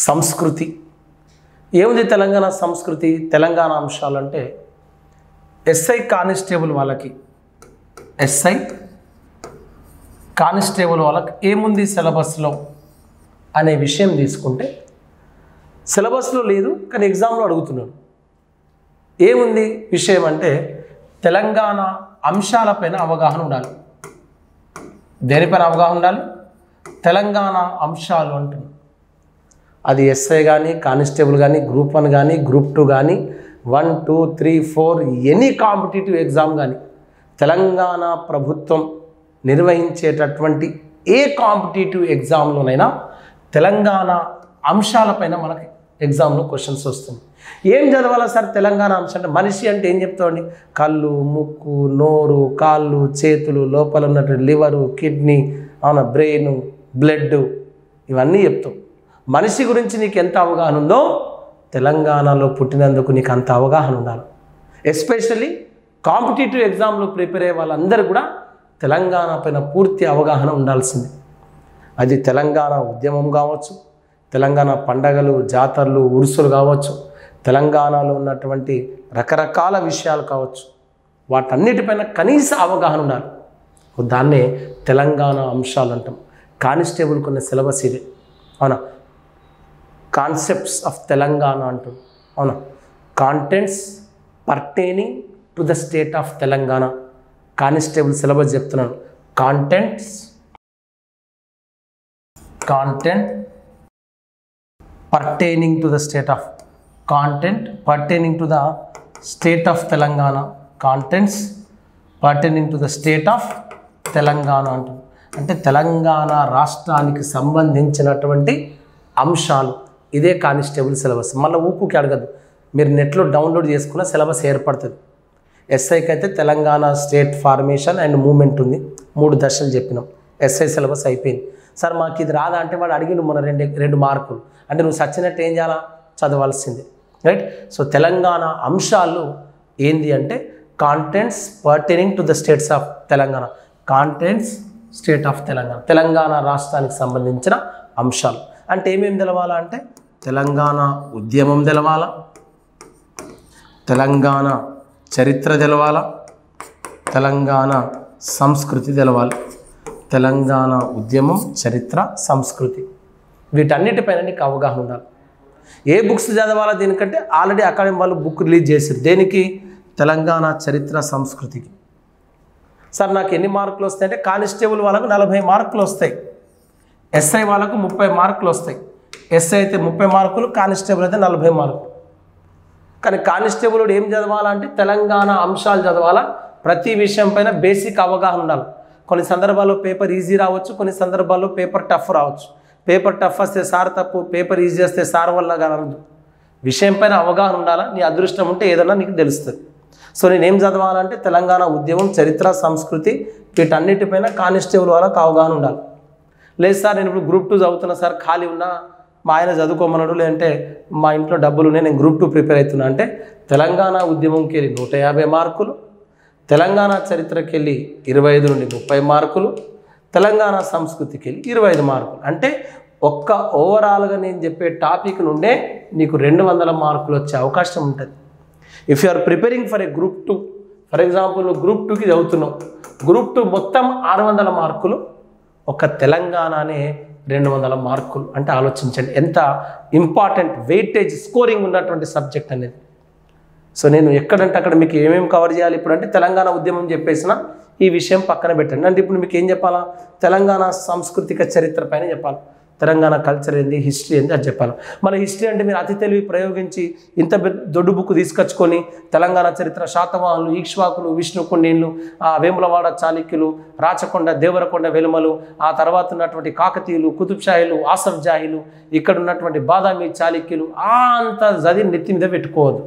సంస్కృతి ఏముంది తెలంగాణ సంస్కృతి తెలంగాణ అంశాలు అంటే ఎస్ఐ కానిస్టేబుల్ వాళ్ళకి ఎస్ఐ కానిస్టేబుల్ వాళ్ళకి ఏముంది సిలబస్లో అనే విషయం తీసుకుంటే సిలబస్లో లేదు కానీ ఎగ్జామ్లో అడుగుతున్నాడు ఏముంది విషయం అంటే తెలంగాణ అంశాలపైన అవగాహన ఉండాలి దేనిపైన అవగాహన ఉండాలి తెలంగాణ అంశాలు అంటున్నాడు అది ఎస్ఐ కానీ కానిస్టేబుల్ కానీ గ్రూప్ వన్ కానీ గ్రూప్ టూ కానీ one two three four any competitive exam కానీ తెలంగాణ ప్రభుత్వం నిర్వహించేటటువంటి ఏ కాంపిటేటివ్ ఎగ్జామ్లోనైనా తెలంగాణ అంశాలపైన మనకి ఎగ్జామ్లో క్వశ్చన్స్ వస్తుంది ఏం చదవాలా సార్ తెలంగాణ అంశం అంటే మనిషి అంటే ఏం చెప్తామండి కళ్ళు ముక్కు నోరు కాళ్ళు చేతులు లోపల ఉన్నటువంటి లివరు కిడ్నీ అవునా బ్రెయిన్ బ్లడ్ ఇవన్నీ చెప్తాం మనిషి గురించి నీకు ఎంత అవగాహన ఉందో తెలంగాణలో పుట్టినందుకు నీకు అంత అవగాహన ఉండాలి ఎస్పెషల్లీ కాంపిటేటివ్ ఎగ్జామ్లో ప్రిపేర్ అయ్యే వాళ్ళందరూ కూడా తెలంగాణ పైన పూర్తి అవగాహన ఉండాల్సింది అది తెలంగాణ ఉద్యమం కావచ్చు తెలంగాణ పండగలు జాతరలు ఉరుసులు కావచ్చు తెలంగాణలో ఉన్నటువంటి రకరకాల విషయాలు కావచ్చు వాటన్నిటిపైన కనీస అవగాహన ఉండాలి దాన్నే తెలంగాణ అంశాలు అంటాం కానిస్టేబుల్ కొన్ని సిలబస్ ఇదే అవునా కాన్సెప్ట్స్ ఆఫ్ తెలంగాణ అంటాం అవునా contents pertaining to the state of Telangana constable syllabus చెప్తున్నాను contents content pertaining to the state of content pertaining to the state of Telangana contents pertaining to the state of Telangana అంటాం అంటే తెలంగాణ రాష్ట్రానికి సంబంధించినటువంటి అంశాలు ఇదే కానిస్టేబుల్ సిలబస్ మళ్ళీ ఊపుకి అడగదు మీరు నెట్లో డౌన్లోడ్ చేసుకున్న సిలబస్ ఏర్పడుతుంది ఎస్ఐకి అయితే Telangana state formation and movement ఉంది మూడు దశలు చెప్పినాం ఎస్ఐ సిలబస్ అయిపోయింది సార్ మాకు ఇది రాదా అంటే వాడు అడిగిండు మన రెండు రెండు మార్కులు అంటే నువ్వు సచ్చినట్టు ఏం చేయాలా చదవాల్సిందే రైట్ సో తెలంగాణ అంశాలు ఏంది అంటే contents pertaining to the states of Telangana contents state of Telangana Telangana రాష్ట్రానికి సంబంధించిన అంశాలు అంటే ఏమేమి తెలవాలా అంటే తెలంగాణ ఉద్యమం తెలవాలా తెలంగాణ చరిత్ర తెలవాలా తెలంగాణ సంస్కృతి తెలవాలి తెలంగాణ ఉద్యమం చరిత్ర సంస్కృతి వీటన్నిటిపైన నీకు అవగాహన ఉండాలి ఏ బుక్స్ చదవాలా దీనికంటే ఆల్రెడీ అకాడమీ వాళ్ళు బుక్ రిలీజ్ చేశారు దేనికి తెలంగాణ చరిత్ర సంస్కృతికి సార్ నాకు ఎన్ని మార్కులు వస్తాయంటే కానిస్టేబుల్ వాళ్ళకు నలభై మార్కులు వస్తాయి ఎస్ఐ వాళ్ళకు ముప్పై మార్కులు వస్తాయి ఎస్ఐ అయితే ముప్పై మార్కులు కానిస్టేబుల్ అయితే నలభై మార్కులు కానీ కానిస్టేబుల్ ఏం చదవాలంటే తెలంగాణ అంశాలు చదవాలా ప్రతి విషయం పైన బేసిక్ అవగాహన ఉండాలి కొన్ని సందర్భాల్లో పేపర్ ఈజీ రావచ్చు కొన్ని సందర్భాల్లో పేపర్ టఫ్ రావచ్చు పేపర్ టఫ్ వస్తే సార్ తప్పు పేపర్ ఈజీ వస్తే సార్ వల్ల కానదు విషయం పైన అవగాహన ఉండాలా నీ అదృష్టం ఉంటే ఏదన్నా నీకు తెలుస్తుంది సో నేనేం చదవాలంటే తెలంగాణ ఉద్యమం చరిత్ర సంస్కృతి వీటన్నిటిపైన కానిస్టేబుల్ వాళ్ళకి అవగాహన ఉండాలి లేదు సార్ నేను ఇప్పుడు గ్రూప్ టూ చదువుతున్నా సార్ ఖాళీ ఉన్నా మా ఆయన చదువుకోమన్నాడు లేదంటే మా ఇంట్లో డబ్బులు ఉన్నాయి నేను గ్రూప్ టూ ప్రిపేర్ అవుతున్నా అంటే తెలంగాణ ఉద్యమంకి వెళ్ళి నూట యాభై మార్కులు తెలంగాణ చరిత్రకి వెళ్ళి ఇరవై ఐదు నుండి ముప్పై మార్కులు తెలంగాణ సంస్కృతికి వెళ్ళి ఇరవై ఐదు మార్కులు అంటే ఒక్క ఓవరాల్గా నేను చెప్పే టాపిక్ నుండే నీకు రెండు వందల మార్కులు వచ్చే అవకాశం ఉంటుంది if you are preparing for a group two for example నువ్వు గ్రూప్ టూకి చదువుతున్నావు గ్రూప్ టూ మొత్తం ఆరు వందల మార్కులు ఒక తెలంగాణనే రెండు వందల మార్కులు అంటే ఆలోచించండి ఎంత ఇంపార్టెంట్ వెయిటేజ్ స్కోరింగ్ ఉన్నటువంటి సబ్జెక్ట్ అనేది సో నేను ఎక్కడంటే అక్కడ మీకు ఏమేమి కవర్ చేయాలి ఇప్పుడు అంటే తెలంగాణ ఉద్యమం చెప్పేసిన ఈ విషయం పక్కన పెట్టండి అంటే ఇప్పుడు మీకు ఏం చెప్పాలా తెలంగాణ సాంస్కృతిక చరిత్ర పైన చెప్పాలి తెలంగాణ కల్చర్ ఏంది హిస్టరీ ఏంది అది చెప్పాలి మన హిస్టరీ అంటే మీరు అతి తెలివి ప్రయోగించి ఇంత పెద్ద దొడ్డు బుక్ తీసుకొచ్చుకొని తెలంగాణ చరిత్ర శాతవాహనులు ఈక్ష్వాకులు విష్ణుకుండీన్లు ఆ వేములవాడ చాళుక్యులు రాచకొండ దేవరకొండ వెలుమలు ఆ తర్వాత ఉన్నటువంటి కాకతీయులు కుతుబ్షాహీలు ఆసఫ్ జాహీలు ఇక్కడ ఉన్నటువంటి బాదామి చాళుక్యులు ఆ అంత చదివి నెత్తి మీద పెట్టుకోవద్దు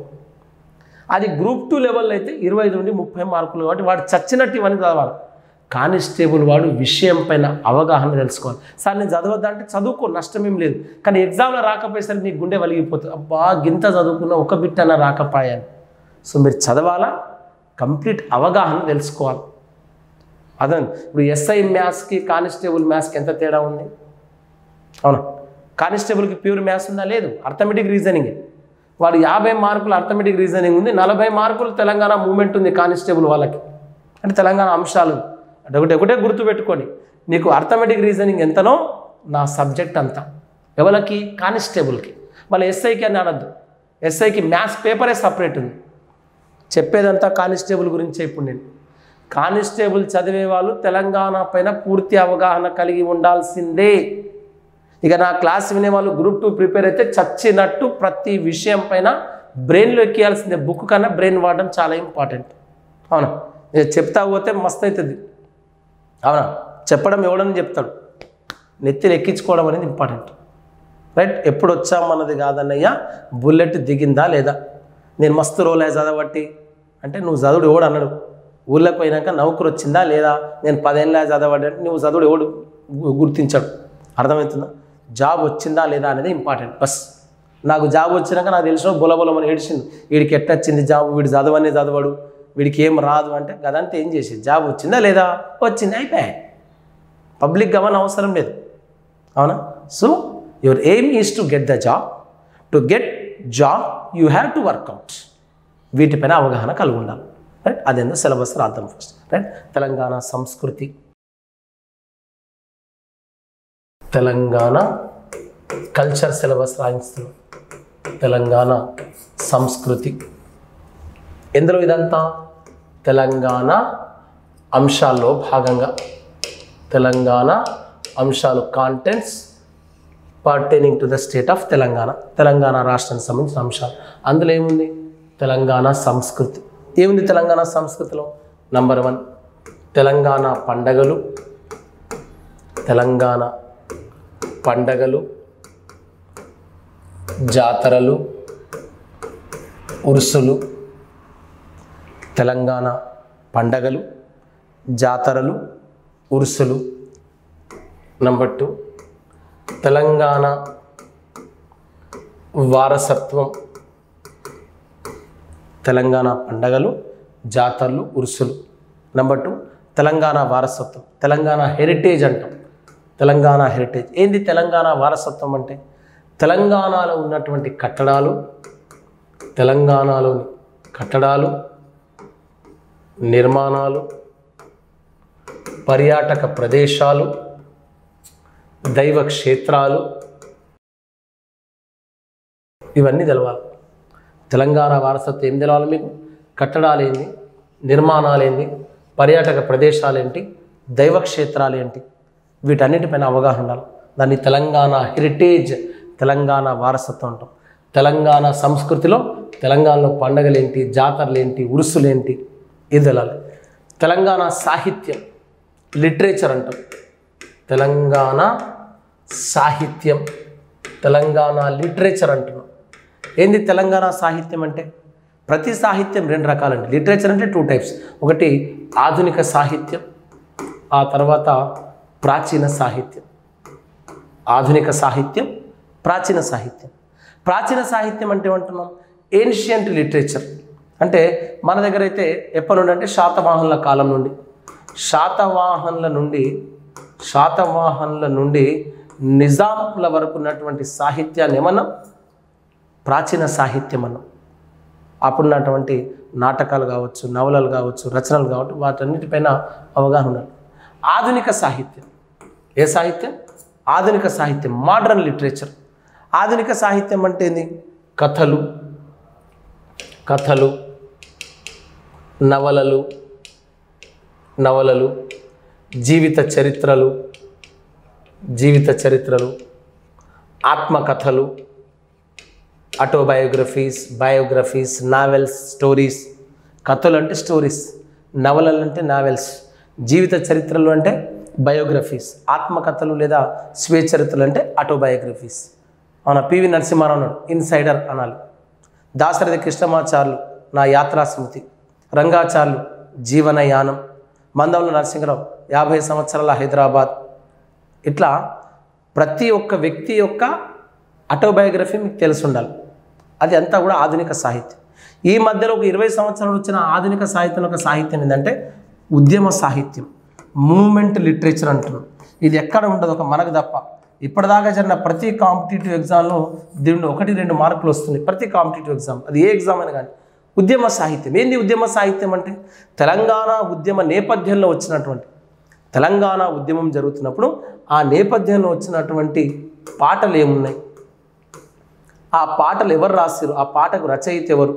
అది గ్రూప్ టూ లెవెల్ అయితే ఇరవై ఐదు నుండి ముప్పై మార్కులు కాబట్టి వాడు చచ్చినట్టు ఇవన్నీ చదవాలి కానిస్టేబుల్ వాడు విషయం పైన అవగాహన తెలుసుకోవాలి సార్ నేను చదవద్దా అంటే చదువుకో నష్టమేం లేదు కానీ ఎగ్జామ్లో రాకపోయేసరికి నీ గుండె వలిగిపోతుంది అబ్బా గింత చదువుకున్న ఒక బిట్ అన్న రాకపోయాను సో మీరు చదవాలా కంప్లీట్ అవగాహన తెలుసుకోవాలి అదే ఇప్పుడు ఎస్ఐ మ్యాథ్స్కి కానిస్టేబుల్ మ్యాథ్స్కి ఎంత తేడా ఉంది అవునా కానిస్టేబుల్కి ప్యూర్ మ్యాథ్స్ ఉందా లేదు అర్థమెటిక్ రీజనింగ్ వాడు యాభై మార్కులు అర్థమెటిక్ రీజనింగ్ ఉంది నలభై మార్కులు తెలంగాణ మూమెంట్ ఉంది కానిస్టేబుల్ వాళ్ళకి అంటే తెలంగాణ అంశాలు అంటే ఒకటి ఒకటే గుర్తుపెట్టుకోండి నీకు అర్థమెటిక్ రీజనింగ్ ఎంతనో నా సబ్జెక్ట్ అంతా ఎవరికి కానిస్టేబుల్కి మళ్ళీ ఎస్ఐకి అని అనద్దు ఎస్ఐకి మ్యాథ్స్ పేపరే సపరేట్ ఉంది చెప్పేదంతా కానిస్టేబుల్ గురించే ఇప్పుడు నేను కానిస్టేబుల్ చదివే వాళ్ళు తెలంగాణ పైన పూర్తి అవగాహన కలిగి ఉండాల్సిందే ఇక నా క్లాస్ వినే వాళ్ళు గ్రూప్ టూ ప్రిపేర్ అయితే చచ్చినట్టు ప్రతి విషయం పైన బ్రెయిన్లో ఎక్కియాల్సిందే బుక్ కన్నా బ్రెయిన్ వాడడం చాలా ఇంపార్టెంట్ అవునా ఇక చెప్తా పోతే మస్తు అవుతుంది అవునా చెప్పడం ఎవడని చెప్తాడు నెత్తిని ఎక్కించుకోవడం అనేది ఇంపార్టెంట్ రైట్ ఎప్పుడు వచ్చామన్నది కాదన్నయ్య బుల్లెట్ దిగిందా లేదా నేను మస్తు రోలే చదవట్టి అంటే నువ్వు చదువుడు ఎవడు అన్నాడు ఊళ్ళోకి పోయినాక నౌకరు వచ్చిందా లేదా నేను పదేళ్ళ చదవడ్డా అంటే నువ్వు చదువుడు ఎవడు గు- గుర్తించాడు అర్థమవుతుందా జాబ్ వచ్చిందా లేదా అనేది ఇంపార్టెంట్ బస్ నాకు జాబ్ వచ్చినాక నాకు తెలిసిన బులబులమని ఏడిచింది వీడికి ఎట్టొచ్చింది జాబ్ వీడు చదవనే చదవడు వీడికి ఏం రాదు అంటే గదంతా ఏం చేసేది జాబ్ వచ్చిందా లేదా వచ్చింది అయిపోయాయి పబ్లిక్ గమనం అవసరం లేదు అవునా so your aim is to get the job to get job you have to work out వీటిపైన అవగాహన కలిగి ఉండాలి రైట్ అదేందో సిలబస్ రాద్దాం ఫస్ట్ రైట్ తెలంగాణ సంస్కృతి తెలంగాణ కల్చర్ సిలబస్ రాయిస్తున్నాం తెలంగాణ సంస్కృతి ఎందులో ఇదంతా తెలంగాణ అంశాల్లో భాగంగా తెలంగాణ అంశాలు contents pertaining to the state of Telangana Telangana రాష్ట్రానికి సంబంధించిన అంశాలు అందులో ఏముంది తెలంగాణ సంస్కృతి ఏముంది తెలంగాణ సంస్కృతిలో నంబర్ వన్ తెలంగాణ పండగలు తెలంగాణ పండగలు జాతరలు ఉరుసులు తెలంగాణ పండగలు జాతరలు ఉరుసులు నంబర్ టూ తెలంగాణ వారసత్వం తెలంగాణ పండగలు జాతరలు ఉరుసులు నెంబర్ టూ తెలంగాణ వారసత్వం తెలంగాణ హెరిటేజ్ అంటాం తెలంగాణ హెరిటేజ్ ఏంది తెలంగాణ వారసత్వం అంటే తెలంగాణలో ఉన్నటువంటి కట్టడాలు తెలంగాణలోని కట్టడాలు నిర్మాణాలు పర్యాటక ప్రదేశాలు దైవ క్షేత్రాలు ఇవన్నీ తెలవాలి తెలంగాణ వారసత్వం ఏం తెలవాలి మీకు కట్టడాలు ఏంది నిర్మాణాలు ఏంది పర్యాటక ప్రదేశాలు ఏంటి దైవ క్షేత్రాలు ఏంటి వీటన్నిటిపైన అవగాహన ఉండాలి దాన్ని తెలంగాణ హెరిటేజ్ తెలంగాణ వారసత్వం అంటాం తెలంగాణ సంస్కృతిలో తెలంగాణలో పండగలు ఏంటి జాతరలు ఏంటి ఉరుసులు ఏంటి ఇది తెలాలి తెలంగాణ సాహిత్యం లిటరేచర్ అంటాం తెలంగాణ సాహిత్యం తెలంగాణ లిటరేచర్ అంటున్నాం ఏంది తెలంగాణ సాహిత్యం అంటే ప్రతి సాహిత్యం రెండు రకాలండి లిటరేచర్ అంటే టూ టైప్స్ ఒకటి ఆధునిక సాహిత్యం ఆ తర్వాత ప్రాచీన సాహిత్యం ఆధునిక సాహిత్యం ప్రాచీన సాహిత్యం ప్రాచీన సాహిత్యం అంటే ఏమంటున్నాం ఏన్షియంట్ లిటరేచర్ అంటే మన దగ్గర అయితే ఎప్పటి నుండి అంటే శాతవాహనుల కాలం నుండి శాతవాహనుల నుండి శాతవాహనుల నుండి నిజాంల వరకు ఉన్నటువంటి సాహిత్యాన్ని ఏమన్నా ప్రాచీన సాహిత్యం అన్నాం అప్పుడున్నటువంటి నాటకాలు కావచ్చు నవలలు కావచ్చు రచనలు కావచ్చు వాటన్నిటిపైన అవగాహన ఉండాలి ఆధునిక సాహిత్యం ఏ సాహిత్యం ఆధునిక సాహిత్యం మోడర్న్ లిటరేచర్ ఆధునిక సాహిత్యం అంటే ఏంది కథలు కథలు నవలలు నవలలు జీవిత చరిత్రలు జీవిత చరిత్రలు ఆత్మకథలు ఆటోబయోగ్రఫీస్ బయోగ్రఫీస్ నావెల్స్ స్టోరీస్ కథలు అంటే స్టోరీస్ నవలలు అంటే నావెల్స్ జీవిత చరిత్రలు అంటే బయోగ్రఫీస్ ఆత్మకథలు లేదా స్వీయ చరిత్రలు అంటే ఆటోబయోగ్రఫీస్ అవునా పివి నరసింహారావు అన్నాడు ఇన్సైడర్ అనాలి దాశరథి కృష్ణమాచార్యులు నా యాత్రా స్మృతి రంగాచార్యులు జీవనయానం మందవల నరసింహరావు యాభై సంవత్సరాల హైదరాబాద్ ఇట్లా ప్రతి ఒక్క వ్యక్తి యొక్క ఆటోబయోగ్రఫీ మీకు తెలిసి ఉండాలి అది అంతా కూడా ఆధునిక సాహిత్యం ఈ మధ్యలో ఒక ఇరవై సంవత్సరాలు వచ్చిన ఆధునిక సాహిత్యం ఒక సాహిత్యం ఏంటంటే ఉద్యమ సాహిత్యం మూమెంట్ లిటరేచర్ అంటున్నాం ఇది ఎక్కడ ఉండదు ఒక మనకు తప్ప ఇప్పటిదాకా జరిగిన ప్రతి కాంపిటేటివ్ ఎగ్జామ్లో దీనిలో ఒకటి రెండు మార్కులు వస్తున్నాయి ప్రతి కాంపిటేటివ్ ఎగ్జామ్ అది ఏ ఎగ్జామ్ అయినా కానీ ఉద్యమ సాహిత్యం ఏంది ఉద్యమ సాహిత్యం అంటే తెలంగాణ ఉద్యమ నేపథ్యంలో వచ్చినటువంటి తెలంగాణ ఉద్యమం జరుగుతున్నప్పుడు ఆ నేపథ్యంలో వచ్చినటువంటి పాటలు ఏమున్నాయి ఆ పాటలు ఎవరు రాసిరు ఆ పాటకు రచయిత ఎవరు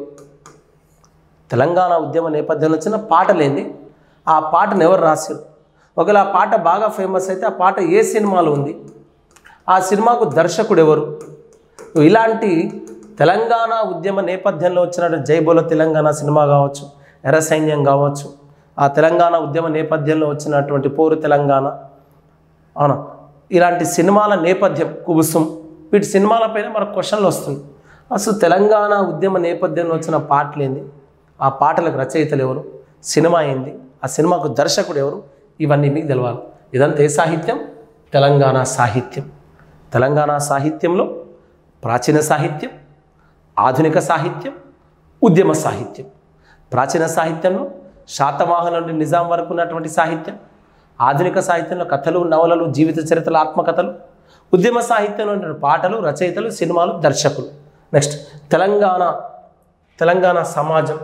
తెలంగాణ ఉద్యమ నేపథ్యంలో వచ్చిన పాటలేంది ఆ పాటను ఎవరు రాశారు ఒకవేళ ఆ పాట బాగా ఫేమస్ అయితే ఆ పాట ఏ సినిమాలో ఉంది ఆ సినిమాకు దర్శకుడు ఎవరు ఇలాంటి తెలంగాణ ఉద్యమ నేపథ్యంలో వచ్చినటువంటి జైబోల తెలంగాణ సినిమా కావచ్చు ఎర్ర సైన్యం కావచ్చు ఆ తెలంగాణ ఉద్యమ నేపథ్యంలో వచ్చినటువంటి పోరు తెలంగాణ అవునా ఇలాంటి సినిమాల నేపథ్యం కుబుసం వీటి సినిమాలపైన మనకు క్వశ్చన్లు వస్తుంది అసలు తెలంగాణ ఉద్యమ నేపథ్యంలో వచ్చిన పాటలు ఏంది ఆ పాటలకు రచయితలు ఎవరు సినిమా ఏంది ఆ సినిమాకు దర్శకుడు ఎవరు ఇవన్నీ మీకు తెలవాలి ఇదంతా ఏ సాహిత్యం తెలంగాణ సాహిత్యం తెలంగాణ సాహిత్యంలో ప్రాచీన సాహిత్యం ఆధునిక సాహిత్యం ఉద్యమ సాహిత్యం ప్రాచీన సాహిత్యంలో శాతవాహన నుండి నిజాం వరకు ఉన్నటువంటి సాహిత్యం ఆధునిక సాహిత్యంలో కథలు నవలలు జీవిత చరిత్రల ఆత్మకథలు ఉద్యమ సాహిత్యంలో ఉన్నటువంటి పాటలు రచయితలు సినిమాలు దర్శకులు నెక్స్ట్ తెలంగాణ తెలంగాణ సమాజం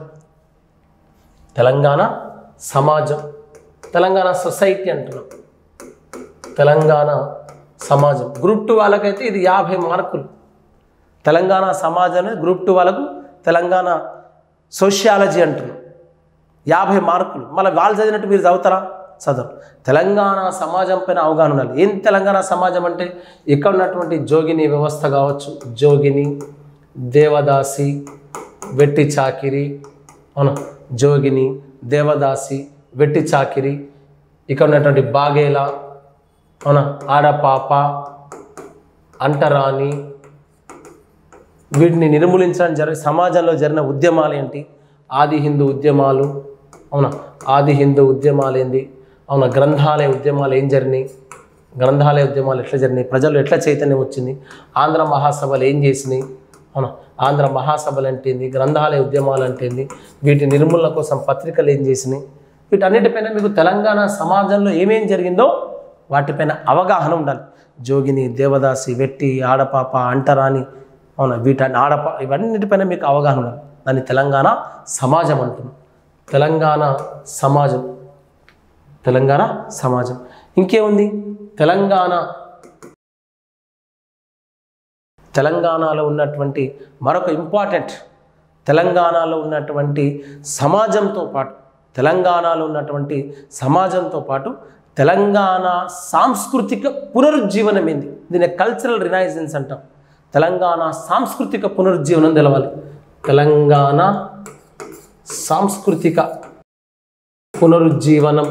తెలంగాణ సమాజం తెలంగాణ సొసైటీ అంటున్నాం తెలంగాణ సమాజం గ్రూప్ టూ వాళ్ళకైతే ఇది యాభై మార్కులు తెలంగాణ సమాజం అనేది గ్రూప్ టూ వాళ్ళకు తెలంగాణ సోషియాలజీ అంటున్నాం యాభై మార్కులు మళ్ళీ వాళ్ళు చదివినట్టు మీరు చదువుతారా చదవరు తెలంగాణ సమాజం పైన అవగాహన ఉండాలి ఏం తెలంగాణ సమాజం అంటే ఇక్కడ ఉన్నటువంటి జోగిని వ్యవస్థ కావచ్చు జోగిని దేవదాసి వెట్టి చాకిరి అవును జోగిని దేవదాసి వెట్టి చాకిరి ఇక్కడ ఉన్నటువంటి బాగేలా అవునా ఆడపాప అంటరాని వీటిని నిర్మూలించడం జరిగి సమాజంలో జరిగిన ఉద్యమాలు ఏంటి ఆది హిందూ ఉద్యమాలు అవునా ఆది హిందూ ఉద్యమాలు ఏంది అవునా గ్రంథాలయ ఉద్యమాలు ఏం జరిగినాయి గ్రంథాలయ ఉద్యమాలు ఎట్లా జరిగినాయి ప్రజలు ఎట్లా చైతన్యం వచ్చింది ఆంధ్ర మహాసభలు ఏం చేసినాయి అవునా ఆంధ్ర మహాసభలు అంటే ఏంది గ్రంథాలయ ఉద్యమాలు అంటే ఏంది వీటి నిర్మూలన కోసం పత్రికలు ఏం చేసినాయి వీటన్నిటిపైన మీకు తెలంగాణ సమాజంలో ఏమేం జరిగిందో వాటిపైన అవగాహన ఉండాలి జోగిని దేవదాసి వెట్టి ఆడపాప అంటరాని అవునా వీటన్ని ఆడప ఇవన్నిటిపైన మీకు అవగాహన ఉండాలి దాన్ని తెలంగాణ సమాజం అంటున్నాం తెలంగాణ సమాజం తెలంగాణ సమాజం ఇంకేముంది తెలంగాణ తెలంగాణలో ఉన్నటువంటి మరొక ఇంపార్టెంట్ తెలంగాణలో ఉన్నటువంటి సమాజంతో పాటు తెలంగాణలో ఉన్నటువంటి సమాజంతో పాటు తెలంగాణ సాంస్కృతిక పునరుజ్జీవనం ఏంది దీన్ని కల్చరల్ రినైజెన్స్ అంటాం తెలంగాణ సాంస్కృతిక పునరుజ్జీవనం తెలవాలి తెలంగాణ సాంస్కృతిక పునరుజ్జీవనం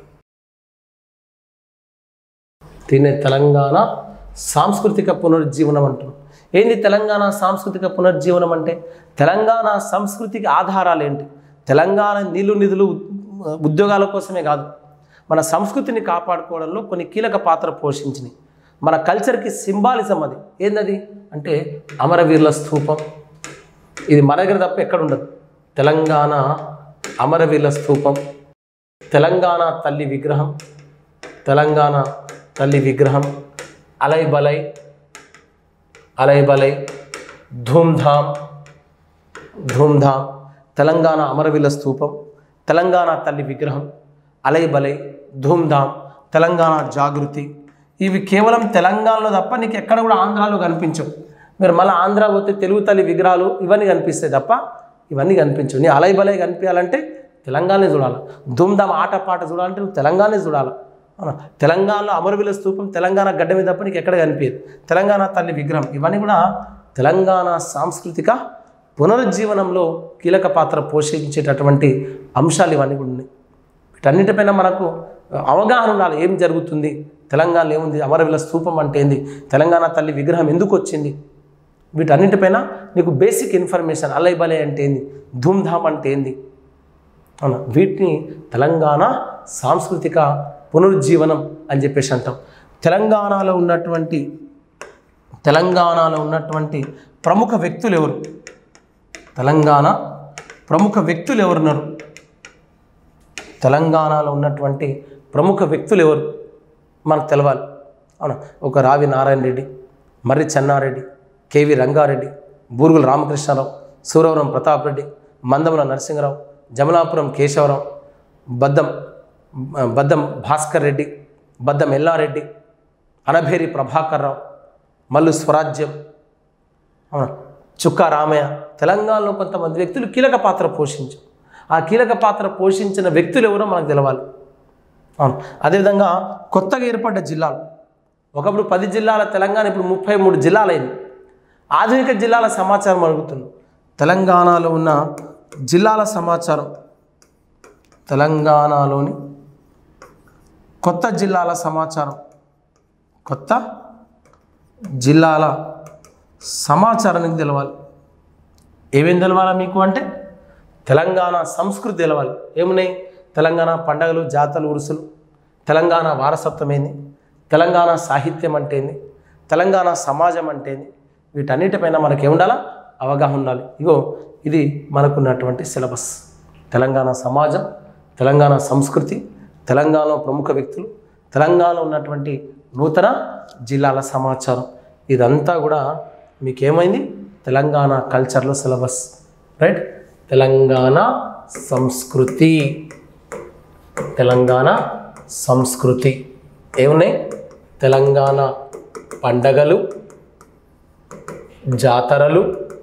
దీన్ని తెలంగాణ సాంస్కృతిక పునరుజ్జీవనం అంటాం ఏంది తెలంగాణ సాంస్కృతిక పునరుజ్జీవనం అంటే తెలంగాణ సంస్కృతికి ఆధారాలు ఏంటి తెలంగాణ నీళ్లు నిధులు ఉ- ఉద్యోగాల కోసమే కాదు మన సంస్కృతిని కాపాడుకోవడంలో కొన్ని కీలక పాత్ర పోషించినాయి మన కల్చర్కి సింబాలిజం అది ఏందది అంటే అమరవీరుల స్థూపం ఇది మన దగ్గర తప్ప ఎక్కడ ఉండదు తెలంగాణ అమరవీరుల స్థూపం తెలంగాణ తల్లి విగ్రహం తెలంగాణ తల్లి విగ్రహం అలై బలై అలై బలై ధూమ్ధామ్ ధూమ్ధామ్ తెలంగాణ అమరవీరుల స్తూపం తెలంగాణ తల్లి విగ్రహం అలై బలై ధూమ్ధామ్ తెలంగాణ జాగృతి ఇవి కేవలం తెలంగాణలో తప్ప నీకు ఎక్కడ కూడా ఆంధ్రాలో కనిపించవు మీరు మళ్ళీ ఆంధ్ర పోతే తెలుగు తల్లి విగ్రహాలు ఇవన్నీ కనిపిస్తాయి తప్ప ఇవన్నీ కనిపించవు నీ అలై బలై కనిపించాలంటే తెలంగాణనే చూడాలి ధూమ్ధామ్ ఆట పాట చూడాలంటే నువ్వు తెలంగాణనే చూడాలి అవునా తెలంగాణలో అమరవీల స్తూపం తెలంగాణ గడ్డ మీద తప్ప నీకు ఎక్కడ కనిపించదు తెలంగాణ తల్లి విగ్రహం ఇవన్నీ కూడా తెలంగాణ సాంస్కృతిక పునరుజ్జీవనంలో కీలక పాత్ర పోషించేటటువంటి అంశాలు ఇవన్నీ కూడా ఉన్నాయి వీటన్నిటిపైన మనకు అవగాహన ఉండాలి ఏం జరుగుతుంది తెలంగాణలో ఏముంది అమరవీల స్తూపం అంటే ఏంది తెలంగాణ తల్లి విగ్రహం ఎందుకు వచ్చింది వీటన్నిటిపైన నీకు బేసిక్ ఇన్ఫర్మేషన్ అలై బలే అంటే ఏంది ధూమ్ధామ్ అంటే ఏంది అవునా వీటిని తెలంగాణ సాంస్కృతిక పునరుజ్జీవనం అని చెప్పేసి అంటాం తెలంగాణలో ఉన్నటువంటి తెలంగాణలో ఉన్నటువంటి ప్రముఖ వ్యక్తులు ఎవరు తెలంగాణ ప్రముఖ వ్యక్తులు ఎవరున్నారు తెలంగాణలో ఉన్నటువంటి ప్రముఖ వ్యక్తులు ఎవరు మనకు తెలవాలి అవునా ఒక రావి నారాయణ రెడ్డి మర్రి చెన్నారెడ్డి కేవి రంగారెడ్డి బూరుగుల రామకృష్ణారావు సూరవరం ప్రతాప్ రెడ్డి మందముల నరసింహరావు జమలాపురం కేశవరావు బద్దం బద్దం భాస్కర్ రెడ్డి బద్దం ఎల్లారెడ్డి అనభేరి ప్రభాకర్ రావు మల్లు స్వరాజ్యం అవునా చుక్కా రామయ్య తెలంగాణలో కొంతమంది వ్యక్తులు కీలక పాత్ర పోషించారు ఆ కీలక పాత్ర పోషించిన వ్యక్తులు ఎవరో మనకు తెలవాలి అవును అదేవిధంగా కొత్తగా ఏర్పడ్డ జిల్లాలు ఒకప్పుడు పది జిల్లాల తెలంగాణ ఇప్పుడు ముప్పై మూడు జిల్లాలైంది ఆధునిక జిల్లాల సమాచారం అడుగుతున్నాం తెలంగాణలో ఉన్న జిల్లాల సమాచారం తెలంగాణలోని కొత్త జిల్లాల సమాచారం కొత్త జిల్లాల సమాచారానికి తెలవాలి ఏమేం తెలవాలా మీకు అంటే తెలంగాణ సంస్కృతి తెలవాలి ఏమున్నాయి తెలంగాణ పండగలు జాతరలు ఉరుసులు తెలంగాణ వారసత్వం ఏంది తెలంగాణ సాహిత్యం అంటే ఏంది తెలంగాణ సమాజం అంటే ఏంది వీటన్నిటిపైన మనకి ఏముండాలా అవగాహన ఉండాలి ఇగో ఇది మనకున్నటువంటి సిలబస్ తెలంగాణ సమాజం తెలంగాణ సంస్కృతి తెలంగాణలో ప్రముఖ వ్యక్తులు తెలంగాణలో ఉన్నటువంటి నూతన జిల్లాల సమాచారం ఇదంతా కూడా మీకేమైంది తెలంగాణ కల్చర్లో సిలబస్ రైట్ తెలంగాణ సంస్కృతి తెలంగాణ సంస్కృతి ఏమున్నాయి తెలంగాణ పండగలు జాతరలు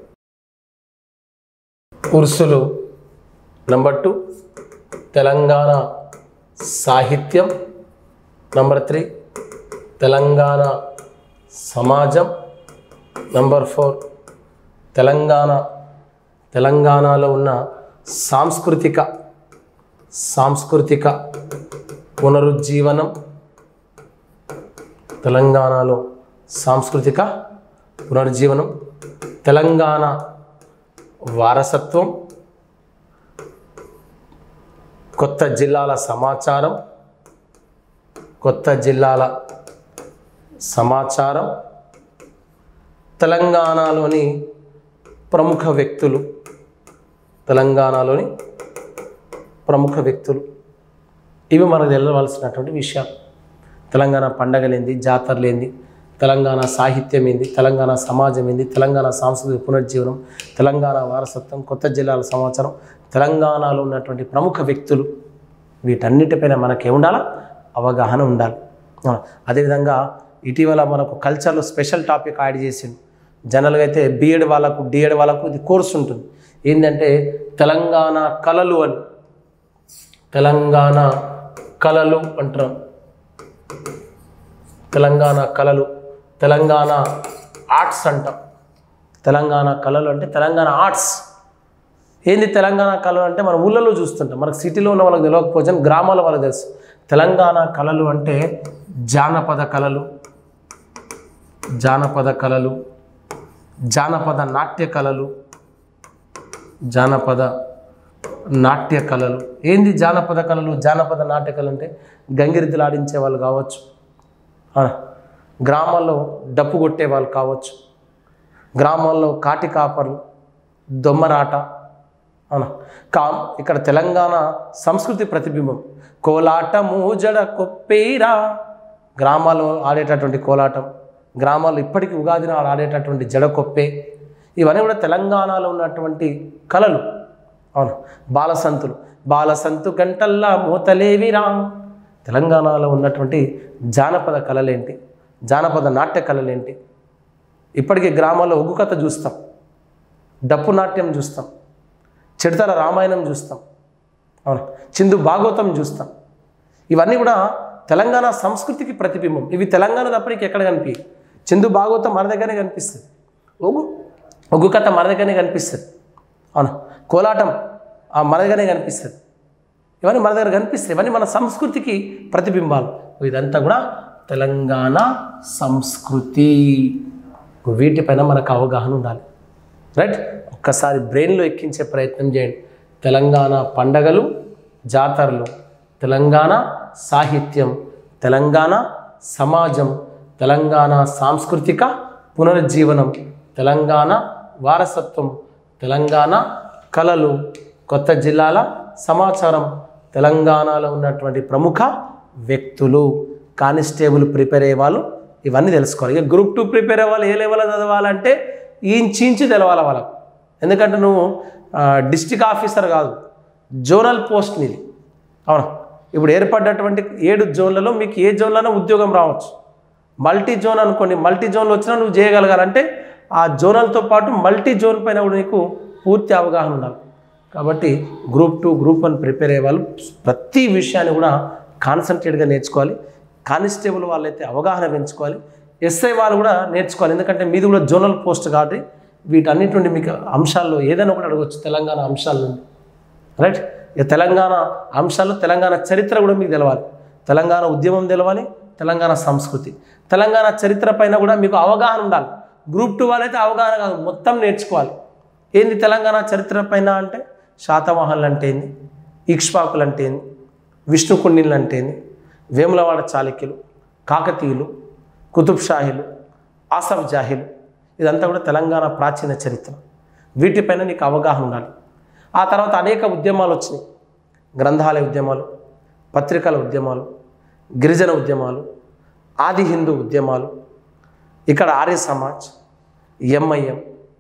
ఉర్సులు నంబర్ టూ తెలంగాణ సాహిత్యం నంబర్ త్రీ తెలంగాణ సమాజం నంబర్ ఫోర్ తెలంగాణ తెలంగాణలో ఉన్న సాంస్కృతిక సాంస్కృతిక పునరుజ్జీవనం తెలంగాణలో సాంస్కృతిక పునరుజ్జీవనం తెలంగాణ వారసత్వం కొత్త జిల్లాల సమాచారం కొత్త జిల్లాల సమాచారం తెలంగాణలోని ప్రముఖ వ్యక్తులు తెలంగాణలోని ప్రముఖ వ్యక్తులు ఇవి మనకు తెలవాల్సినటువంటి విషయాలు తెలంగాణ పండగలేంది జాతరలేంది తెలంగాణ సాహిత్యం ఏంది తెలంగాణ సమాజం ఏంది తెలంగాణ సాంస్కృతిక పునరుజ్జీవనం తెలంగాణ వారసత్వం కొత్త జిల్లాల సమాచారం తెలంగాణలో ఉన్నటువంటి ప్రముఖ వ్యక్తులు వీటన్నిటిపైన మనకి ఉండాలా అవగాహన ఉండాలి ఆ, అదేవిధంగా ఇటీవల మనకు కల్చర్లో స్పెషల్ టాపిక్ యాడ్ చేసిండు జనరల్గా అయితే బీఎడ్ వాళ్ళకు డిఎడ్ వాళ్ళకు ఇది కోర్స్ ఉంటుంది ఏంటంటే తెలంగాణ కళలు అని తెలంగాణ కళలు అంటారు తెలంగాణ కళలు తెలంగాణ ఆర్ట్స్ అంటాం తెలంగాణ కళలు అంటే తెలంగాణ ఆర్ట్స్ ఏంది తెలంగాణ కళలు అంటే మన ఊళ్ళలో చూస్తుంటాం మనకు సిటీలో ఉన్న వాళ్ళకి తెలియకపోవచ్చు కానీ గ్రామాల వాళ్ళకి తెలుసు తెలంగాణ కళలు అంటే జానపద కళలు జానపద కళలు జానపద నాట్య కళలు జానపద నాట్య కళలు ఏంది జానపద కళలు జానపద నాట్య కళలు అంటే గంగిరెద్దులు ఆడించే వాళ్ళు కావచ్చు ఆ, గ్రామాల్లో డప్పు కొట్టే వాళ్ళు కావచ్చు గ్రామాల్లో కాటి కాపర్లు దొమ్మరాట అవునా కా ఇక్కడ తెలంగాణ సంస్కృతి ప్రతిబింబం కోలాటము జడ కొప్పేరా గ్రామాల్లో ఆడేటటువంటి కోలాటం గ్రామాల్లో ఇప్పటికీ ఉగాది నాడు ఆడేటటువంటి జడ కొప్పే ఇవన్నీ కూడా తెలంగాణలో ఉన్నటువంటి కళలు అవును బాలసంతులు బాలసంతు గంటల్లా మూతలేవిరా తెలంగాణలో ఉన్నటువంటి జానపద కళలేంటి జానపద నాట్య కళలేంటి ఇప్పటికీ గ్రామాల్లో ఒగ్గు కథ చూస్తాం డప్పు నాట్యం చూస్తాం చిడతల రామాయణం చూస్తాం అవును చిందు భాగవతం చూస్తాం ఇవన్నీ కూడా తెలంగాణ సంస్కృతికి ప్రతిబింబం ఇవి తెలంగాణ తప్పటికి ఎక్కడ కనిపి చిందు భాగవతం మన దగ్గరనే కనిపిస్తుంది ఒగ్గు ఒగ్గు కథ మన దగ్గరనే కనిపిస్తుంది అవును కోలాటం ఆ మన దగ్గరనే కనిపిస్తుంది ఇవన్నీ మన దగ్గర కనిపిస్తాయి ఇవన్నీ మన సంస్కృతికి ప్రతిబింబాలు ఇదంతా కూడా తెలంగాణ సంస్కృతి వీటిపైన మనకు అవగాహన ఉండాలి రైట్ ఒక్కసారి బ్రెయిన్లో ఎక్కించే ప్రయత్నం చేయండి తెలంగాణ పండగలు జాతరలు తెలంగాణ సాహిత్యం తెలంగాణ సమాజం తెలంగాణ సాంస్కృతిక పునరుజ్జీవనం తెలంగాణ వారసత్వం తెలంగాణ కళలు కొత్త జిల్లాల సమాచారం తెలంగాణలో ఉన్నటువంటి ప్రముఖ వ్యక్తులు కానిస్టేబుల్ ప్రిపేర్ అయ్యే వాళ్ళు ఇవన్నీ తెలుసుకోవాలి ఇక గ్రూప్ టూ ప్రిపేర్ అవ్వాలి ఏ లెవెల్లో చదవాలంటే ఇంచించి తెలవాలి వాళ్ళకు ఎందుకంటే నువ్వు డిస్టిక్ ఆఫీసర్ కాదు జోనల్ పోస్ట్ నీది అవునా ఇప్పుడు ఏర్పడ్డటువంటి ఏడు జోన్లలో మీకు ఏ జోన్లోనే ఉద్యోగం రావచ్చు మల్టీ జోన్ అనుకోండి మల్టీ జోన్లో వచ్చినా నువ్వు చేయగలగాలంటే ఆ జోనల్తో పాటు మల్టీ జోన్ పైన కూడా నీకు పూర్తి అవగాహన ఉండాలి కాబట్టి group two group one prepare అయ్యే వాళ్ళు ప్రతి విషయాన్ని కూడా కాన్సన్ట్రేట్గా నేర్చుకోవాలి కానిస్టేబుల్ వాళ్ళైతే అవగాహన పెంచుకోవాలి ఎస్ఐ వాళ్ళు కూడా నేర్చుకోవాలి ఎందుకంటే మీది కూడా జోనల్ పోస్ట్ కాబట్టి వీటన్నిటి నుండి మీకు అంశాల్లో ఏదైనా ఒకటి అడగవచ్చు తెలంగాణ అంశాల నుండి రైట్ ఇక తెలంగాణ అంశాలు తెలంగాణ చరిత్ర కూడా మీకు తెలవాలి తెలంగాణ ఉద్యమం తెలవాలి తెలంగాణ సంస్కృతి తెలంగాణ చరిత్ర పైన కూడా మీకు అవగాహన ఉండాలి గ్రూప్ టూ వాళ్ళైతే అవగాహన కాదు మొత్తం నేర్చుకోవాలి ఏంది తెలంగాణ చరిత్ర పైన అంటే శాతవాహనులు అంటే ఏంది ఇక్ష్వాకులు అంటే ఏంది విష్ణుకుండిన్లు అంటే ఏంది వేములవాడ చాళుక్యులు కాకతీయులు కుతుబ్ షాహీలు ఆసఫ్ జాహీలు ఇదంతా కూడా తెలంగాణ ప్రాచీన చరిత్ర వీటిపైన నీకు అవగాహన ఉండాలి ఆ తర్వాత అనేక ఉద్యమాలు వచ్చినాయి గ్రంథాలయ ఉద్యమాలు పత్రికల ఉద్యమాలు గిరిజన ఉద్యమాలు ఆది హిందూ ఉద్యమాలు ఇక్కడ ఆర్య సమాజ్ ఎంఐఎం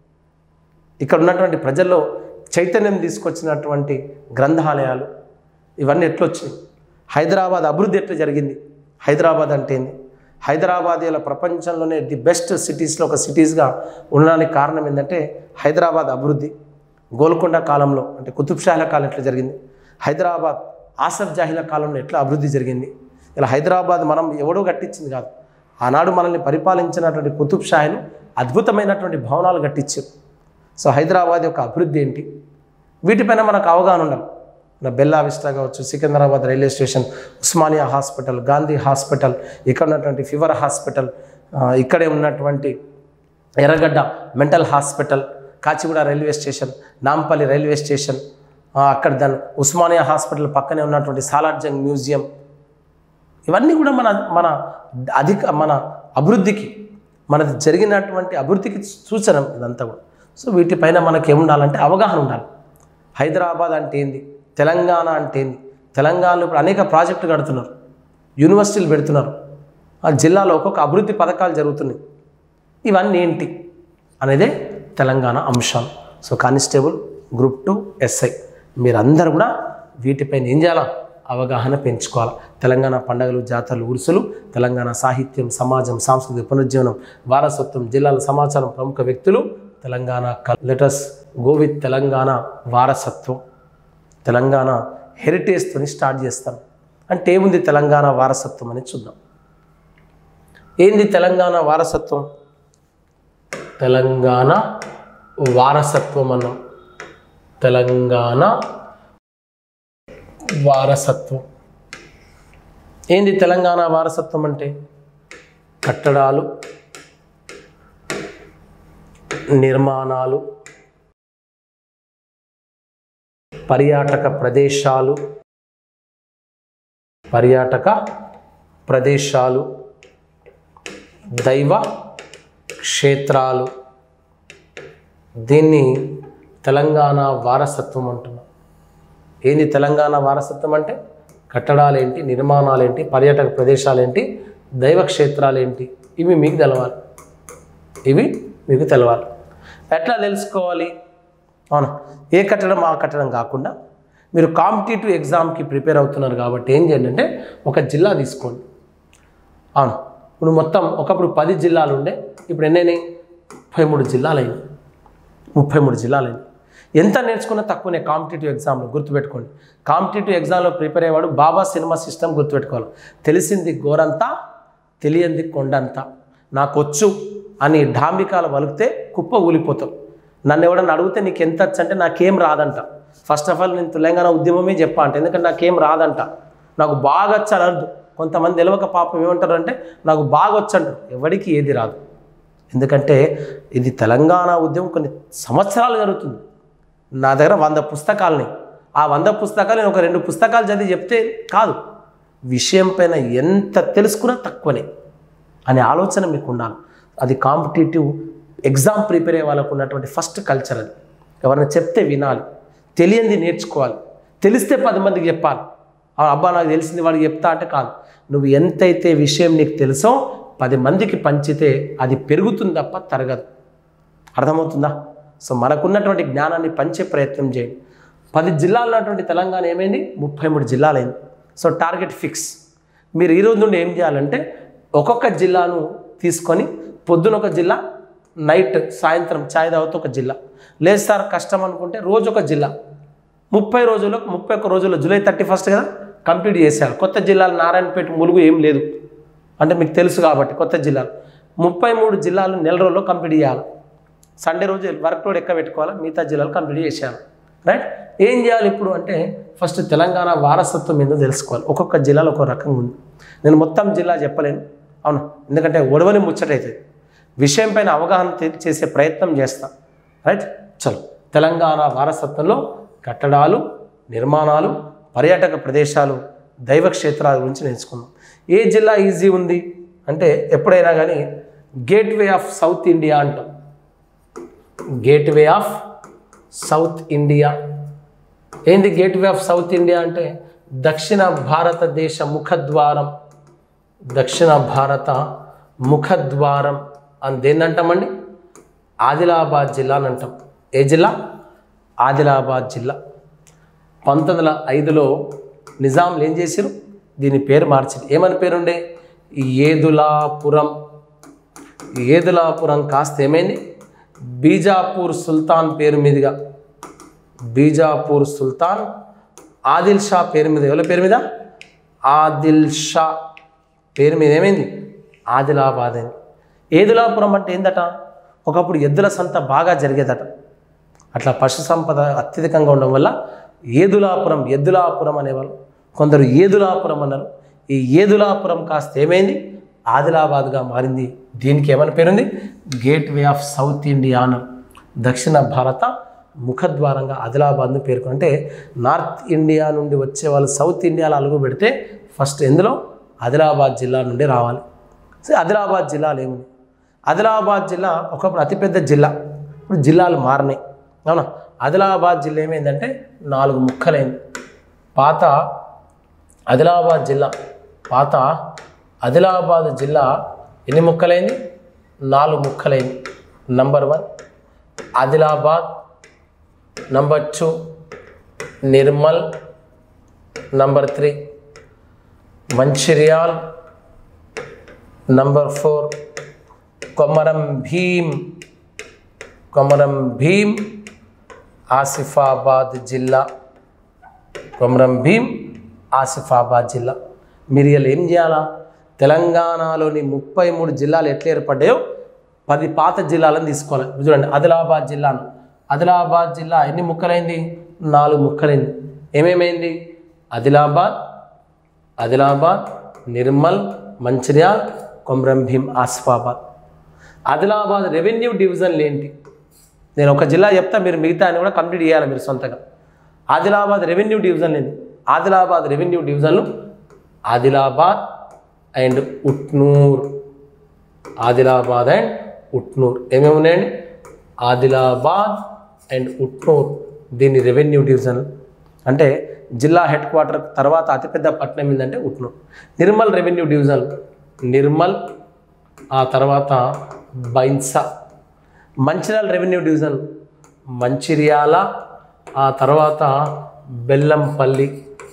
ఇక్కడ ఉన్నటువంటి ప్రజల్లో చైతన్యం తీసుకొచ్చినటువంటి గ్రంథాలయాలు ఇవన్నీ ఎట్లొచ్చినాయి హైదరాబాద్ అభివృద్ధి ఎట్లా జరిగింది హైదరాబాద్ అంటే ఏంది హైదరాబాద్ ఇలా ప్రపంచంలోనే ది బెస్ట్ సిటీస్లో ఒక సిటీస్గా ఉండడానికి కారణం ఏంటంటే హైదరాబాద్ అభివృద్ధి గోల్కొండ కాలంలో అంటే కుతుబ్ షాహీల కాలం ఎట్లా జరిగింది హైదరాబాద్ ఆసఫ్ జాహీల కాలంలో ఎట్లా అభివృద్ధి జరిగింది ఇలా హైదరాబాద్ మనం ఎవడో కట్టించింది కాదు ఆనాడు మనల్ని పరిపాలించినటువంటి కుతుబ్ షాహీలు అద్భుతమైనటువంటి భవనాలు కట్టించారు సో హైదరాబాద్ యొక్క అభివృద్ధి ఏంటి వీటిపైన మనకు అవగాహన ఉండాలి మన బెల్లా విస్టా కావచ్చు Secunderabad railway station Osmania hospital Gandhi hospital ఇక్కడ ఉన్నటువంటి ఫీవర్ హాస్పిటల్ ఆ, ఇక్కడే ఉన్నటువంటి Erragadda mental hospital Kacheguda railway station Nampally railway station ఆ, అక్కడ దాని ఉస్మానియా హాస్పిటల్ పక్కనే ఉన్నటువంటి సాలార్జంగ్ మ్యూజియం ఇవన్నీ కూడా మన మన అధిక మన అభివృద్ధికి మనది జరిగినటువంటి అభివృద్ధికి సూచన ఇదంతా కూడా సో వీటిపైన మనకి ఏముండాలంటే అవగాహన ఉండాలి హైదరాబాద్ అంటే ఏంది తెలంగాణ అంటే ఏంది తెలంగాణలో ఇప్పుడు అనేక ప్రాజెక్టులు కడుతున్నారు యూనివర్సిటీలు పెడుతున్నారు ఆ జిల్లాలో ఒక్కొక్క అభివృద్ధి పథకాలు జరుగుతున్నాయి ఇవన్నీ ఏంటి అనేదే తెలంగాణ అంశాలు so constable group two SI మీరందరూ కూడా వీటిపైన ఏం చేయాలా అవగాహన పెంచుకోవాలి తెలంగాణ పండుగలు జాతరలు ఉరుసులు తెలంగాణ సాహిత్యం సమాజం సాంస్కృతిక పునరుజ్జీవనం వారసత్వం జిల్లాల సమాచారం ప్రముఖ వ్యక్తులు తెలంగాణ లెటర్స్ గోవిత్ తెలంగాణ వారసత్వం తెలంగాణ హెరిటేజ్తోని స్టార్ట్ చేస్తాం అంటే ఏముంది తెలంగాణ వారసత్వం అని చూద్దాం ఏంది తెలంగాణ వారసత్వం తెలంగాణ వారసత్వం అన్నాం తెలంగాణ వారసత్వం ఏంది తెలంగాణ వారసత్వం అంటే కట్టడాలు నిర్మాణాలు పర్యాటక ప్రదేశాలు పర్యాటక ప్రదేశాలు దైవ క్షేత్రాలు దీన్ని తెలంగాణ వారసత్వం అంటున్నాం ఏంది తెలంగాణ వారసత్వం అంటే కట్టడాలేంటి నిర్మాణాలేంటి పర్యాటక ప్రదేశాలేంటి దైవ క్షేత్రాలేంటి ఇవి మీకు తెలవాలి ఇవి మీకు తెలవాలి ఎట్లా తెలుసుకోవాలి అవును ఏ కట్టడం ఆ కట్టడం కాకుండా మీరు కాంపిటేటివ్ ఎగ్జామ్కి ప్రిపేర్ అవుతున్నారు కాబట్టి ఏం చేయండి అంటే ఒక జిల్లా తీసుకోండి అవును ఇప్పుడు మొత్తం ఒకప్పుడు పది జిల్లాలు ఉండే ఇప్పుడు ఎన్నైనాయి ముప్పై మూడు జిల్లాలు అయినాయి ముప్పై మూడు జిల్లాలు అయినాయి ఎంత నేర్చుకున్నా తక్కువనే కాంపిటేటివ్ ఎగ్జామ్లో గుర్తుపెట్టుకోండి కాంపిటేటివ్ ఎగ్జామ్లో ప్రిపేర్ అయ్యేవాడు బాబా సినిమా సిస్టమ్ గుర్తుపెట్టుకోవాలి తెలిసింది గోరంతా తెలియంది కొండంతా నాకొచ్చు అని డాంబికాలు వలిగితే కుప్ప ఊలిపోతాం నన్ను ఎవడన్నా అడిగితే నీకు ఎంత వచ్చు అంటే నాకేం రాదంట ఫస్ట్ ఆఫ్ ఆల్ నేను తెలంగాణ ఉద్యమమే చెప్పా అంటే ఎందుకంటే నాకేం రాదంట నాకు బాగా వచ్చు అని అర్థం కొంతమంది తెలియక పాపం ఏమంటారు అంటే నాకు బాగా వచ్చు అంటారు ఎవడికి ఏది రాదు ఎందుకంటే ఇది తెలంగాణ ఉద్యమం కొన్ని సంవత్సరాలు జరుగుతుంది నా దగ్గర వంద పుస్తకాలని ఆ వంద పుస్తకాలు నేను ఒక రెండు పుస్తకాలు చదివి చెప్తే కాదు విషయం పైన ఎంత తెలుసుకున్నా తక్కువనే అనే ఆలోచన మీకు ఉండాలి అది కాంపిటేటివ్ ఎగ్జామ్ ప్రిపేర్ అయ్యే వాళ్ళకు ఉన్నటువంటి ఫస్ట్ కల్చర్ అది ఎవరైనా చెప్తే వినాలి తెలియంది నేర్చుకోవాలి తెలిస్తే పది మందికి చెప్పాలి ఆ అబ్బా నాకు తెలిసింది వాడికి చెప్తా అంటే కాదు నువ్వు ఎంతైతే విషయం నీకు తెలుసో పది మందికి పంచితే అది పెరుగుతుంది తప్ప తరగదు అర్థమవుతుందా సో మనకున్నటువంటి జ్ఞానాన్ని పంచే ప్రయత్నం చేయండి పది జిల్లాలు ఉన్నటువంటి తెలంగాణ ఏమైంది ముప్పై మూడు జిల్లాలైంది సో టార్గెట్ ఫిక్స్ మీరు ఈ రోజు నుండి ఏం చేయాలంటే ఒక్కొక్క జిల్లాను తీసుకొని పొద్దున ఒక జిల్లా నైట్ సాయంత్రం ఛాయ్ తాగుతూ ఒక జిల్లా లేదు సార్ కష్టం అనుకుంటే రోజు ఒక జిల్లా ముప్పై రోజుల్లో ముప్పై ఒక్క రోజుల్లో జూలై థర్టీ ఫస్ట్ కదా కంప్లీట్ చేశారు కొత్త జిల్లాలు నారాయణపేట ములుగు ఏం లేదు అంటే మీకు తెలుసు కాబట్టి కొత్త జిల్లాలు ముప్పై మూడు జిల్లాలు నెల రోజుల్లో కంప్లీట్ చేయాలి సండే రోజు వర్క్ లోడ్ ఎక్క పెట్టుకోవాలి మిగతా జిల్లాలు కంప్లీట్ చేశాను రైట్ ఏం చేయాలి ఇప్పుడు అంటే ఫస్ట్ తెలంగాణ వారసత్వం ఏందో తెలుసుకోవాలి ఒక్కొక్క జిల్లాలో ఒక్కొక్క రకంగా ఉంది నేను మొత్తం జిల్లా చెప్పలేను అవును ఎందుకంటే ఒడవని ముచ్చటవుతుంది విషయం పైన అవగాహన తె- చేసే ప్రయత్నం చేస్తా రైట్ చలో తెలంగాణ వారసత్వంలో కట్టడాలు నిర్మాణాలు పర్యాటక ప్రదేశాలు దైవ క్షేత్రాల గురించి నేర్చుకుందాం ఏ జిల్లా ఈజీ ఉంది అంటే ఎప్పుడైనా కానీ గేట్వే ఆఫ్ సౌత్ ఇండియా అంటాం గేట్వే ఆఫ్ సౌత్ ఇండియా ఏంది గేట్వే ఆఫ్ సౌత్ ఇండియా అంటే దక్షిణ భారతదేశ ముఖద్వారం దక్షిణ భారత ముఖద్వారం అని దేన్ని అంటామండి ఆదిలాబాద్ జిల్లా అని అంటాం ఏ జిల్లా ఆదిలాబాద్ జిల్లా పంతొమ్మిది వందల ఐదులో నిజాంలు ఏం చేశారు దీని పేరు మార్చారు ఏమని పేరుండే ఏదులాపురం ఏదులాపురం కాస్త ఏమైంది బీజాపూర్ సుల్తాన్ పేరు మీదుగా బీజాపూర్ సుల్తాన్ ఆదిల్ షా పేరు మీద ఎవరి పేరు మీద ఆదిల్ షా పేరు మీద ఏమైంది ఆదిలాబాద్ అని ఏదులాపురం అంటే ఏందట ఒకప్పుడు ఎద్దుల సంత బాగా జరిగేదట అట్లా పశు సంపద అత్యధికంగా ఉండడం వల్ల ఏదులాపురం ఎద్దులాపురం అనేవాళ్ళు కొందరు ఏదులాపురం అన్నారు ఈ ఏదులాపురం కాస్త ఏమైంది ఆదిలాబాద్గా మారింది దీనికి ఏమని పేరుంది గేట్వే ఆఫ్ సౌత్ ఇండియా అన్నారు దక్షిణ భారత ముఖద్వారంగా ఆదిలాబాద్ను పేర్కొంటే అంటే నార్త్ ఇండియా నుండి వచ్చే వాళ్ళు సౌత్ ఇండియాలో అలుగు పెడితే ఫస్ట్ ఎందులో ఆదిలాబాద్ జిల్లా నుండి రావాలి సో ఆదిలాబాద్ జిల్లాలు ఏముంది ఆదిలాబాద్ జిల్లా ఒకప్పుడు అతిపెద్ద జిల్లా ఇప్పుడు జిల్లాలు మారినాయి అవునా ఆదిలాబాద్ జిల్లా ఏమైందంటే నాలుగు ముక్కలైంది పాత ఆదిలాబాద్ జిల్లా పాత ఆదిలాబాద్ జిల్లా ఎన్ని ముక్కలైంది నాలుగు ముక్కలైంది number one Adilabad number two Nirmal number three Mancherial number four Komaram Bheem Komaram Bheem Asifabad జిల్లా కొమరం భీం ఆసిఫాబాద్ జిల్లా మీరు ఇలా ఏం చేయాలా తెలంగాణలోని ముప్పై మూడు జిల్లాలు ఎట్లా ఏర్పడ్డాయో పది పాత జిల్లాలను తీసుకోవాలి చూడండి ఆదిలాబాద్ జిల్లాను ఆదిలాబాద్ జిల్లా ఎన్ని ముక్కలైంది నాలుగు ముక్కలైంది ఏమేమైంది ఆదిలాబాద్ ఆదిలాబాద్ నిర్మల్ మంచిర్యాల్ కొమరం భీం ఆసిఫాబాద్ ఆదిలాబాద్ రెవెన్యూ డివిజన్లు ఏంటి నేను ఒక జిల్లా చెప్తా మీరు మిగతా అని కూడా కంప్లీట్ చేయాలి మీరు సొంతగా ఆదిలాబాద్ రెవెన్యూ డివిజన్ ఏంది ఆదిలాబాద్ రెవెన్యూ డివిజన్లు ఆదిలాబాద్ అండ్ ఉట్నూర్ ఆదిలాబాద్ అండ్ ఉట్నూర్ ఏమేమి ఉన్నాయండి ఆదిలాబాద్ అండ్ ఉట్నూర్ దీని రెవెన్యూ డివిజన్ అంటే జిల్లా హెడ్ క్వార్టర్ తర్వాత అతిపెద్ద పట్టణం ఏంటంటే ఉట్నూర్ నిర్మల్ రెవెన్యూ డివిజన్ నిర్మల్ ఆ తర్వాత బైన్సా మంచిర్యాల రెవెన్యూ డివిజన్ మంచిర్యాల ఆ తర్వాత బెల్లంపల్లి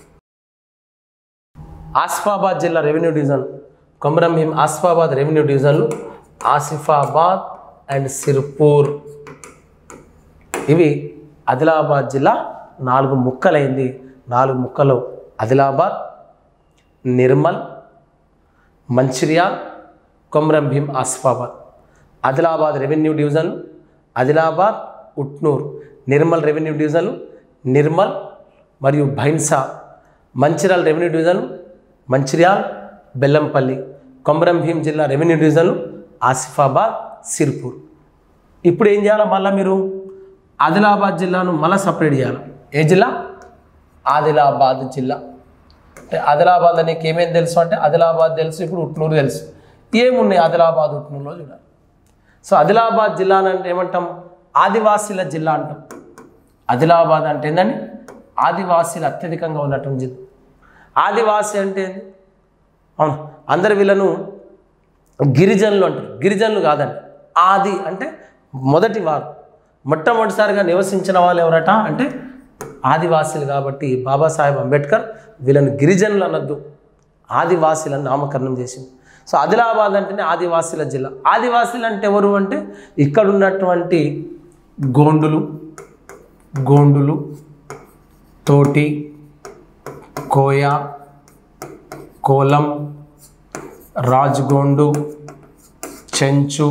ఆసిఫాబాద్ జిల్లా revenue division Komaram Bheem Asifabad revenue డివిజన్లు ఆసిఫాబాద్ అండ్ సిర్పూర్ ఇవి ఆదిలాబాద్ జిల్లా నాలుగు ముక్కలైంది నాలుగు ముక్కలు ఆదిలాబాద్ నిర్మల్ మంచిర్యాల్ కొమరం భీం ఆసిఫాబాద్ ఆదిలాబాద్ రెవెన్యూ డివిజన్లు ఆదిలాబాద్ ఉట్నూర్ నిర్మల్ రెవెన్యూ డివిజన్లు నిర్మల్ మరియు భైన్సా మంచిర్యాల రెవెన్యూ డివిజన్లు మంచిర్యాల్ బెల్లంపల్లి కొమరం భీం జిల్లా రెవెన్యూ డివిజన్లు ఆసిఫాబాద్ సిర్పూర్ ఇప్పుడు ఏం చేయాలి మళ్ళీ మీరు ఆదిలాబాద్ జిల్లాను మళ్ళీ సపరేట్ చేయాలి ఏ జిల్లా ఆదిలాబాద్ జిల్లా అంటే ఆదిలాబాద్ నీకు ఏమేమి తెలుసు అంటే ఆదిలాబాద్ తెలుసు ఇప్పుడు ఉట్నూరు తెలుసు ఏమున్నాయి ఆదిలాబాద్ ఉట్నూరులో చూడాలి సో ఆదిలాబాద్ జిల్లా అంటే ఏమంటాం ఆదివాసీల జిల్లా అంటాం ఆదిలాబాద్ అంటే ఏంటండి ఆదివాసీలు అత్యధికంగా ఉన్నటువంటి జిల్లా ఆదివాసి అంటే ఏంది? అవును అందరు వీళ్ళను గిరిజనులు అంటారు గిరిజనులు కాదండి ఆది అంటే మొదటి వారు మొట్టమొదటిసారిగా నివసించిన వాళ్ళు ఎవరట అంటే ఆదివాసీలు కాబట్టి బాబాసాహెబ్ అంబేద్కర్ వీళ్ళని గిరిజనులు అనొద్దు ఆదివాసీలను నామకరణం చేసింది సో ఆదిలాబాద్ అంటేనే ఆదివాసీల జిల్లా ఆదివాసీలు అంటే ఎవరు అంటే ఇక్కడ ఉన్నటువంటి గోండులు గోండులు తోటి కోయ కోలం రాజ్గోండు చెంచు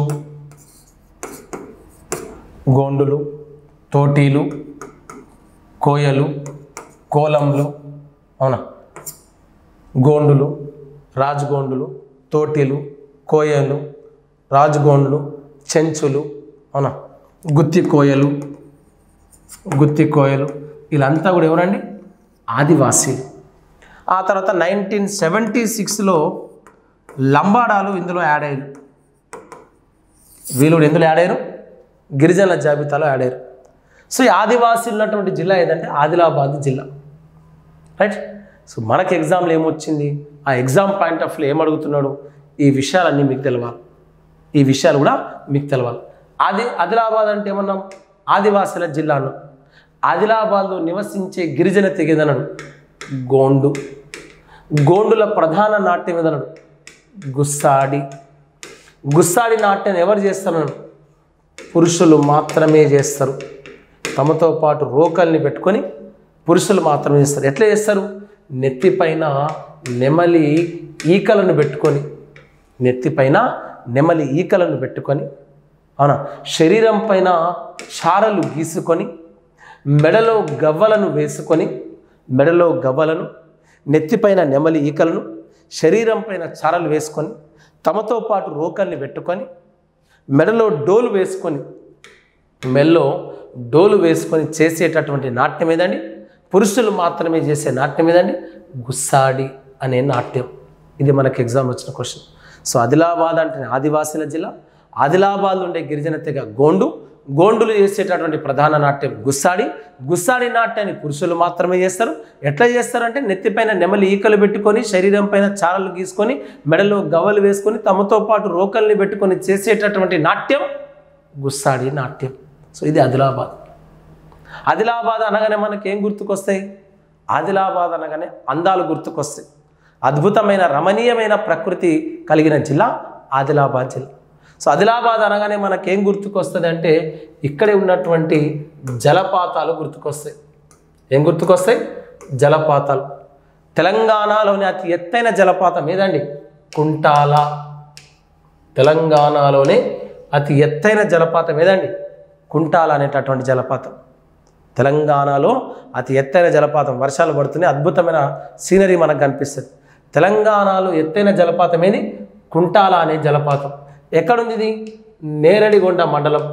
గోండులు తోటీలు కోయలు కోలంలు అవునా గోండులు రాజగోండులు తోటీలు కోయలు రాజగోండులు చెంచులు అవునా గుత్తి కోయలు గుత్తి కోయలు వీళ్ళంతా కూడా ఎవరండి ఆదివాసీలు ఆ తర్వాత నైన్టీన్ సెవెంటీ సిక్స్లో లంబాడాలు ఇందులో యాడ్ అయ్యారు వీళ్ళు కూడా ఎందులో యాడ్ అయ్యారు గిరిజనుల జాబితాలో యాడ్ అయ్యారు సో ఈ ఆదివాసీలు ఉన్నటువంటి జిల్లా ఏదంటే ఆదిలాబాద్ జిల్లా రైట్ సో మనకి ఎగ్జామ్లో ఏమొచ్చింది ఆ ఎగ్జామ్ పాయింట్ ఆఫ్ వ్యూ ఏం అడుగుతున్నాడు ఈ విషయాలన్నీ మీకు తెలవాలి ఈ విషయాలు కూడా మీకు తెలవాలి ఆది ఆదిలాబాద్ అంటే ఏమన్నాం ఆదివాసుల జిల్లా అన్నాం ఆదిలాబాద్లో నివసించే గిరిజన తెగేదనడు గోండు గోండుల ప్రధాన నాట్యం ఏదన్నాడు గుస్సాడి గుస్సాడి నాట్యం ఎవరు చేస్తారన్నాడు పురుషులు మాత్రమే చేస్తారు తమతో పాటు రోకల్ని పెట్టుకొని పురుషులు మాత్రమే చేస్తారు ఎట్లా చేస్తారు నెత్తిపైన నెమలి ఈకలను పెట్టుకొని నెత్తిపైన నెమలి ఈకలను పెట్టుకొని అవునా శరీరం పైన చారలు గీసుకొని మెడలో గవ్వలను వేసుకొని మెడలో గవ్వలను నెత్తిపైన నెమలి ఈకలను శరీరం పైన చారలు వేసుకొని తమతో పాటు రోకల్ని పెట్టుకొని మెడలో డోలు వేసుకొని మెల్లో డోలు వేసుకొని చేసేటటువంటి నాట్యం ఏదండి పురుషులు మాత్రమే చేసే నాట్యం ఏదండి గుస్సాడి అనే నాట్యం ఇది మనకి ఎగ్జామ్ వచ్చిన క్వశ్చన్ సో ఆదిలాబాద్ అంటే ఆదివాసీల జిల్లా ఆదిలాబాద్లో ఉండే గిరిజన తెగ గోండు గోండులు చేసేటటువంటి ప్రధాన నాట్యం గుస్సాడి గుస్సాడి నాట్యాన్ని పురుషులు మాత్రమే చేస్తారు ఎట్లా చేస్తారంటే నెత్తిపైన నెమలి ఈకలు పెట్టుకొని శరీరం పైన చారలు గీసుకొని మెడలో గవ్వలు వేసుకొని తమతో పాటు రోకల్ని పెట్టుకొని చేసేటటువంటి నాట్యం గుస్సాడి నాట్యం సో ఇది ఆదిలాబాద్ ఆదిలాబాద్ అనగానే మనకి ఏం గుర్తుకొస్తాయి ఆదిలాబాద్ అనగానే అందాలు గుర్తుకొస్తాయి అద్భుతమైన రమణీయమైన ప్రకృతి కలిగిన జిల్లా ఆదిలాబాద్ జిల్లా సో ఆదిలాబాద్ అనగానే మనకేం గుర్తుకొస్తుంది అంటే ఇక్కడే ఉన్నటువంటి జలపాతాలు గుర్తుకొస్తాయి ఏం గుర్తుకొస్తాయి జలపాతాలు తెలంగాణలోని అతి ఎత్తైన జలపాతం ఏదండి కుంటాల తెలంగాణలోనే అతి ఎత్తైన జలపాతం ఏదండి కుంటాల అనేటటువంటి జలపాతం తెలంగాణలో అతి ఎత్తైన జలపాతం వర్షాలు పడుతున్నాయి అద్భుతమైన సీనరీ మనకు కనిపిస్తుంది తెలంగాణలో ఎత్తైన జలపాతం ఏది కుంటాల అనే జలపాతం ఎక్కడుంది ఇది నేరడిగొండ మండలం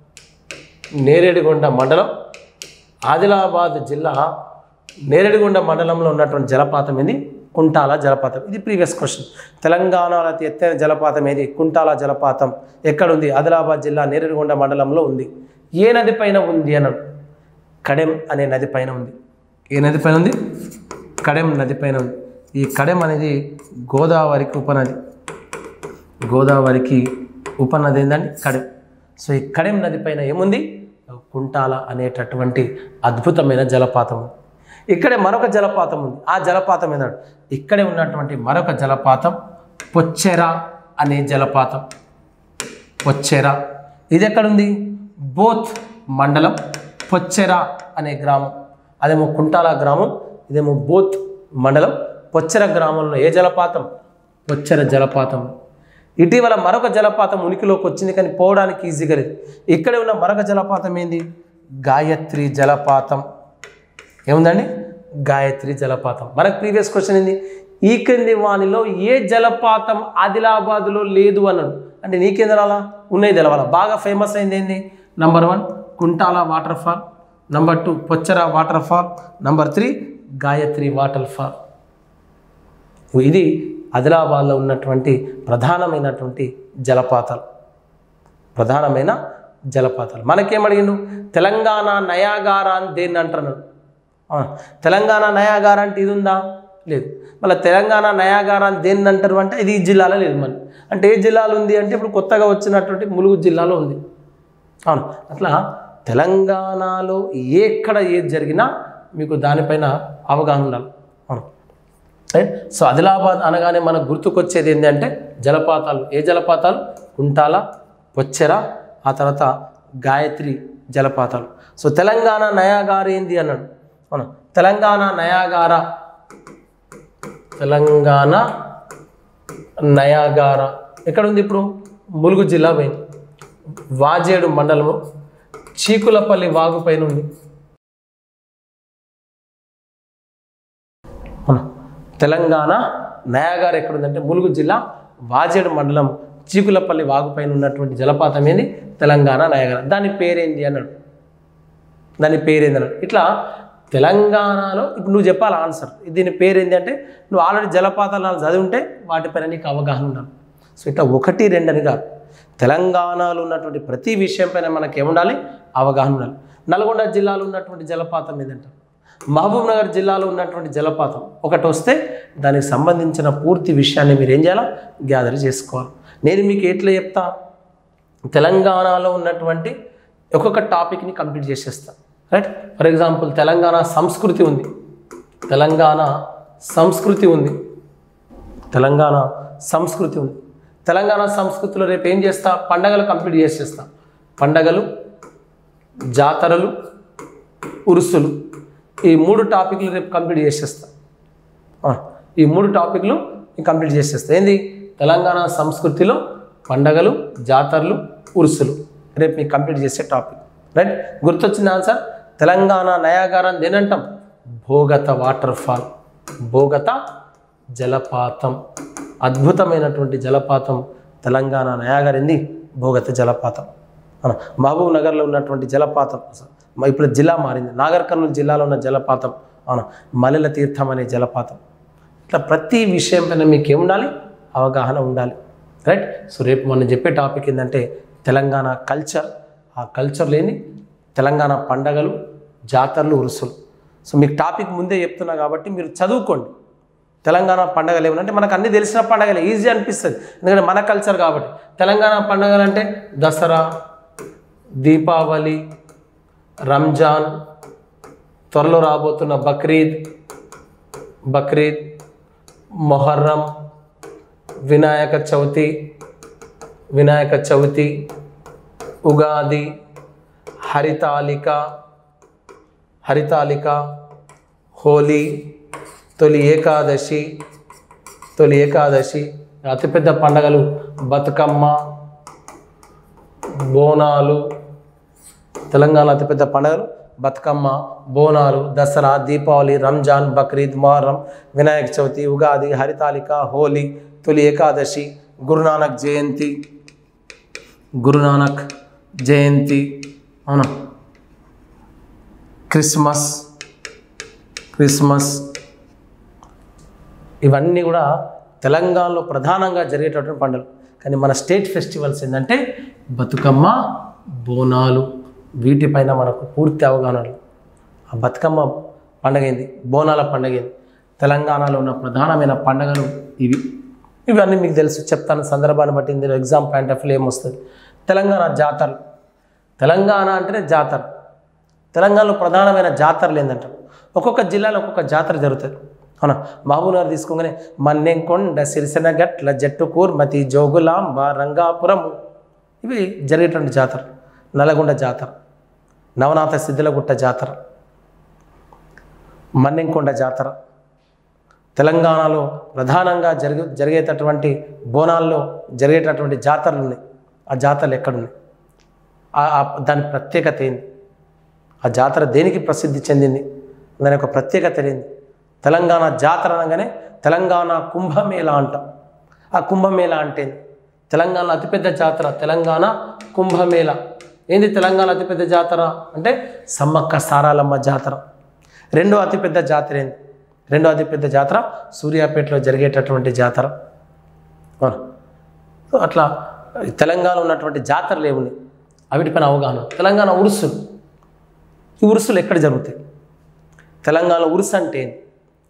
నేరేడిగొండ మండలం ఆదిలాబాద్ జిల్లా నేరేడిగొండ మండలంలో ఉన్నటువంటి జలపాతం ఏది కుంటాల జలపాతం ఇది ప్రీవియస్ క్వశ్చన్ తెలంగాణలో అతి ఎత్తైన జలపాతం ఏది కుంటాల జలపాతం ఎక్కడుంది ఆదిలాబాద్ జిల్లా నేరేడిగొండ మండలంలో ఉంది ఏ నది పైన ఉంది అన్నాడు కడెం అనే నది పైన ఉంది ఏ నది పైన ఉంది కడెం నది పైన ఉంది ఈ కడెం అనేది గోదావరికి ఉపనది గోదావరికి ఉపనది ఏంటండి కడెం సో ఈ కడెం నది పైన ఏముంది కుంటాల అనేటటువంటి అద్భుతమైన జలపాతం ఉంది ఇక్కడే మరొక జలపాతం ఉంది ఆ జలపాతం ఏంటంటే ఇక్కడే ఉన్నటువంటి మరొక జలపాతం పొచ్చెర అనే జలపాతం పొచ్చెర ఇది ఎక్కడుంది బోత్ మండలం పొచ్చెర అనే గ్రామం అదేమో కుంటాల గ్రామం ఇదేమో బోత్ మండలం పొచ్చెర గ్రామంలో ఏ జలపాతం పొచ్చెర జలపాతం ఇటీవల మరొక జలపాతం ఉనికిలోకి వచ్చింది కానీ పోవడానికి ఈజీగా లేదు ఇక్కడే ఉన్న మరొక జలపాతం ఏంది గాయత్రి జలపాతం ఏముందండి గాయత్రి జలపాతం మనకు ప్రీవియస్ క్వశ్చన్ ఏంది ఈ క్రింది వానిలో ఏ జలపాతం ఆదిలాబాద్లో లేదు అన్నాడు అంటే నీకేం తెలవాలా ఉన్నాయి తెలవాలా బాగా ఫేమస్ అయింది ఏంది number one Kuntala waterfall number two Pochera waterfall number three Gayatri waterfall ఇది ఆదిలాబాద్లో ఉన్నటువంటి ప్రధానమైనటువంటి జలపాతాలు ప్రధానమైన జలపాతాలు మనకేమడిగిండు తెలంగాణ నయాగార అని దేన్ని అంటున్నాడు ఆ, తెలంగాణ నయాగార అంటే ఇది ఉందా లేదు మళ్ళీ తెలంగాణ నయాగారా అని దేన్ని అంటారు అంటే ఇది ఈ జిల్లాలో లేదు మళ్ళీ అంటే ఏ జిల్లాలో ఉంది అంటే ఇప్పుడు కొత్తగా వచ్చినటువంటి ములుగు జిల్లాలో ఉంది అవును అట్లా తెలంగాణలో ఎక్కడ ఏది జరిగినా మీకు దానిపైన అవగాహన ఉండాలి అవును రైట్ సో ఆదిలాబాద్ అనగానే మనకు గుర్తుకొచ్చేది ఏంటంటే జలపాతాలు ఏ జలపాతాలు కుంటాల పొచ్చెర ఆ తర్వాత గాయత్రి జలపాతాలు సో తెలంగాణ నయాగార ఏంది అన్నాడు అవును తెలంగాణ నయాగార తెలంగాణ నయాగార ఎక్కడ ఉంది ఇప్పుడు ములుగు జిల్లా పోయింది వాజేడు మండలము చీకులపల్లి వాగు పైన ఉంది అవునా? తెలంగాణ నయాగార ఎక్కడ ఉందంటే ములుగు జిల్లా వాజేడు మండలం చీకులపల్లి వాగు పైన ఉన్నటువంటి జలపాతం ఏంది తెలంగాణ నయాగార దాని పేరేంది అన్నాడు దాని పేరేంది అన్నాడు ఇట్లా తెలంగాణలో ఇప్పుడు నువ్వు చెప్పాలి ఆన్సర్ దీని పేరేంది అంటే నువ్వు ఆల్రెడీ జలపాతాలు చదివి ఉంటే వాటిపైన నీకు అవగాహన ఉండాలి సో ఇట్లా ఒకటి రెండు అని కాదు తెలంగాణలో ఉన్నటువంటి ప్రతి విషయం పైన మనకి ఏముండాలి అవగాహన ఉండాలి నల్గొండ జిల్లాలో ఉన్నటువంటి జలపాతం ఏదంటారు మహబూబ్ నగర్ జిల్లాలో ఉన్నటువంటి జలపాతం ఒకటి వస్తే దానికి సంబంధించిన పూర్తి విషయాన్ని మీరు ఏం చేయాలా గ్యాదర్ చేసుకోవాలి నేను మీకు ఎట్లా చెప్తా తెలంగాణలో ఉన్నటువంటి ఒక్కొక్క టాపిక్ని కంప్లీట్ చేసేస్తా రైట్ ఫర్ ఎగ్జాంపుల్ తెలంగాణ సంస్కృతి ఉంది తెలంగాణ సంస్కృతి ఉంది తెలంగాణ సంస్కృతి ఉంది తెలంగాణ సంస్కృతిలో రేపు ఏం చేస్తా పండగలు కంప్లీట్ చేసేస్తా పండగలు జాతరలు ఉరుసులు ఈ మూడు టాపిక్లు రేపు కంప్లీట్ చేసేస్తా ఆ, ఈ మూడు టాపిక్లు నేను కంప్లీట్ చేసేస్తా ఏంది తెలంగాణ సంస్కృతిలో పండగలు జాతరలు ఉరుసులు రేపు మీకు కంప్లీట్ చేసే టాపిక్ రైట్ గుర్తొచ్చింది ఆన్సర్ తెలంగాణ నయాగారం దేనంటాం భోగత వాటర్ ఫాల్ భోగత జలపాతం అద్భుతమైనటువంటి జలపాతం తెలంగాణ నయాగారింది భోగత జలపాతం మన మహబూబ్ నగర్లో ఉన్నటువంటి జలపాతం మ- ఇప్పుడు జిల్లా మారింది నాగర్ కర్నూలు జిల్లాలో ఉన్న జలపాతం అవును మల్లెల తీర్థం అనే జలపాతం ఇట్లా ప్రతి విషయం పైన మీకు ఏముండాలి అవగాహన ఉండాలి రైట్ సో రేపు మనం చెప్పే టాపిక్ ఏంటంటే తెలంగాణ కల్చర్ ఆ కల్చర్ లేని తెలంగాణ పండగలు జాతరలు ఉరుసులు సో మీకు టాపిక్ ముందే చెప్తున్నా కాబట్టి మీరు చదువుకోండి తెలంగాణ పండగలు ఏమనంటే మనకు అన్ని తెలిసిన పండగలే ఈజీ అనిపిస్తుంది ఎందుకంటే మన కల్చర్ కాబట్టి తెలంగాణ పండగలు అంటే దసరా దీపావళి రంజాన్ త్వరలో రాబోతున్న బక్రీద్ బక్రీద్ మొహర్రం వినాయక చవితి వినాయక చవితి ఉగాది హరితాలిక హరితాలిక హోలీ తొలి ఏకాదశి తొలి ఏకాదశి అతిపెద్ద పండగలు బతుకమ్మ బోనాలు తెలంగాణ అతిపెద్ద పండుగలు బతుకమ్మ బోనాలు దసరా దీపావళి రంజాన్ బక్రీద్ మొహర్రం వినాయక చవితి ఉగాది హరితాలిక హోలీ తొలి ఏకాదశి గురునానక్ జయంతి గురునానక్ జయంతి అవునా క్రిస్మస్ క్రిస్మస్ ఇవన్నీ కూడా తెలంగాణలో ప్రధానంగా జరిగేటటువంటి పండుగలు కానీ మన స్టేట్ ఫెస్టివల్స్ ఏంటంటే బతుకమ్మ బోనాలు వీటిపైన మనకు పూర్తి అవగాహన ఉంది. ఆ బతుకమ్మ పండగ ఏంది బోనాల పండగ ఏంది తెలంగాణలో ఉన్న ప్రధానమైన పండగలు ఇవి ఇవన్నీ మీకు తెలుసు చెప్తాను సందర్భాన్ని బట్టి ఇందులో ఎగ్జామ్ పాయింట్ ఆఫ్ వ్యూ ఏమొస్తుంది తెలంగాణ జాతరలు తెలంగాణ అంటేనే జాతర తెలంగాణలో ప్రధానమైన జాతరలు ఏంటంటే ఒక్కొక్క జిల్లాలో ఒక్కొక్క జాతర జరుగుతుంది అవునా మహబూబ్నగర్ తీసుకోగానే మన్నెంకొండ సిరిసెన గట్ల జట్టుకూర్ మతి జోగులాంబ రంగాపురం ఇవి జరిగేటువంటి జాతర నల్గొండ జాతర నవనాథ సిద్ధిలగుట్ట జాతర మన్నెంకొండ జాతర తెలంగాణలో ప్రధానంగా జరిగే జరిగేటటువంటి బోనాల్లో జరిగేటటువంటి జాతరలు ఉన్నాయి ఆ జాతరలు ఎక్కడున్నాయి ఆ- ఆ దాని ప్రత్యేకత ఏంది ఆ జాతర దేనికి ప్రసిద్ధి చెందింది దాని యొక్క ప్రత్యేకత ఏంది తెలంగాణ జాతర అనగానే తెలంగాణ కుంభమేళ అంటాం ఆ కుంభమేళ అంటే ఏంది? తెలంగాణ అతిపెద్ద జాతర తెలంగాణ కుంభమేళ ఏంది తెలంగాణ అతిపెద్ద జాతర అంటే సమ్మక్క సారాలమ్మ జాతర రెండో అతిపెద్ద జాతర ఏంది రెండో అతిపెద్ద జాతర సూర్యాపేటలో జరిగేటటువంటి జాతర అవునా సో అట్లా తెలంగాణ ఉన్నటువంటి జాతరలు ఏమున్నాయి అవిటిపైన అవగాహన తెలంగాణ ఉరుసులు ఈ ఉరుసులు ఎక్కడ జరుగుతాయి తెలంగాణ ఉరుసు అంటే ఏంది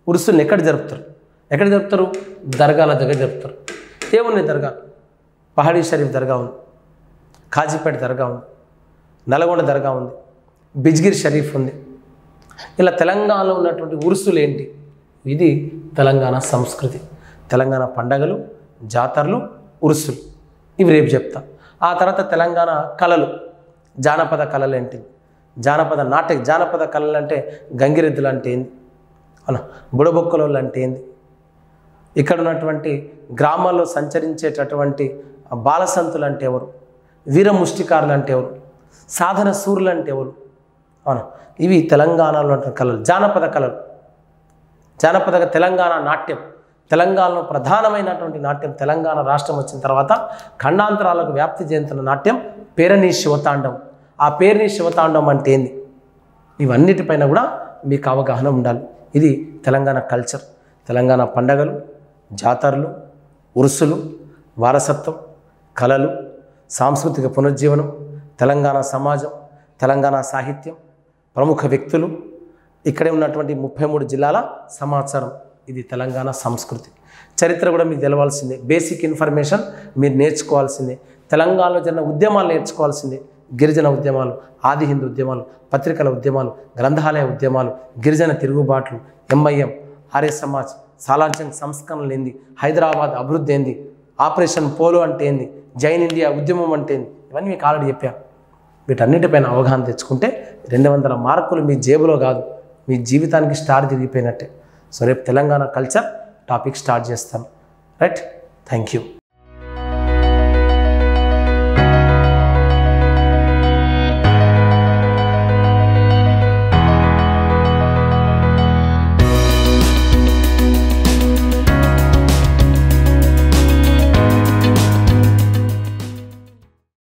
ఉరుసుల్ని ఎక్కడ జరుపుతారు ఎక్కడ జరుపుతారు దర్గాల దగ్గర జరుపుతారు ఏమున్నాయి దర్గా పహాడీ షరీఫ్ దర్గా ఉంది కాజీపేట దర్గా ఉంది నల్గొండ దర్గా ఉంది బిజ్గిరి షరీఫ్ ఉంది ఇలా తెలంగాణలో ఉన్నటువంటి ఉరుసులు ఏంటి ఇది తెలంగాణ సంస్కృతి తెలంగాణ పండగలు జాతరలు ఉరుసులు ఇవి రేపు చెప్తా ఆ తర్వాత తెలంగాణ కళలు జానపద కళలు ఏంటి జానపద నాట్య జానపద కళలు అంటే గంగిరెద్దులు అంటే ఏంది అవునా బుడబొక్కలోళ్ళు అంటే ఏంది ఇక్కడ ఉన్నటువంటి గ్రామాల్లో సంచరించేటటువంటి బాలసంతులు అంటే ఎవరు వీర ముష్టికారులు అంటే ఎవరు సాధన సూర్యులు అంటే ఎవరు అవునా ఇవి తెలంగాణలో ఉన్నటువంటి కళలు జానపద కళలు జానపద తెలంగాణ నాట్యం తెలంగాణలో ప్రధానమైనటువంటి నాట్యం తెలంగాణ రాష్ట్రం వచ్చిన తర్వాత ఖండాంతరాలకు వ్యాప్తి చెందుతున్న నాట్యం పేరణి శివతాండం ఆ పేరుని శివతాండం అంటే ఏంది ఇవన్నిటిపైన కూడా మీకు అవగాహన ఉండాలి ఇది తెలంగాణ కల్చర్ తెలంగాణ పండగలు జాతరలు ఉరుసులు వారసత్వం కళలు సాంస్కృతిక పునరుజ్జీవనం తెలంగాణ సమాజం తెలంగాణ సాహిత్యం ప్రముఖ వ్యక్తులు ఇక్కడే ఉన్నటువంటి ముప్పై మూడు జిల్లాల సమాచారం ఇది తెలంగాణ సంస్కృతి చరిత్ర కూడా మీకు తెలవాల్సిందే బేసిక్ ఇన్ఫర్మేషన్ మీరు నేర్చుకోవాల్సిందే తెలంగాణలో జరిగిన ఉద్యమాలు నేర్చుకోవాల్సిందే గిరిజన ఉద్యమాలు ఆది హిందూ ఉద్యమాలు పత్రికల ఉద్యమాలు గ్రంథాలయ ఉద్యమాలు గిరిజన తిరుగుబాట్లు ఎంఐఎం ఆర్య సమాజ్ సాలార్జంగ్ సంస్కరణలు ఏంది హైదరాబాద్ అభివృద్ధి ఏంది ఆపరేషన్ పోలో అంటే ఏంది జైన్ ఇండియా ఉద్యమం అంటే ఏంది ఇవన్నీ మీకు ఆల్రెడీ చెప్పాను వీటన్నిటిపైన అవగాహన తెచ్చుకుంటే రెండు వందల మార్కులు మీ జేబులో కాదు మీ జీవితానికి స్టార్ తిరిగిపోయినట్టే సో రేపు తెలంగాణ కల్చర్ టాపిక్ స్టార్ట్ చేస్తాను రైట్ థ్యాంక్ యూ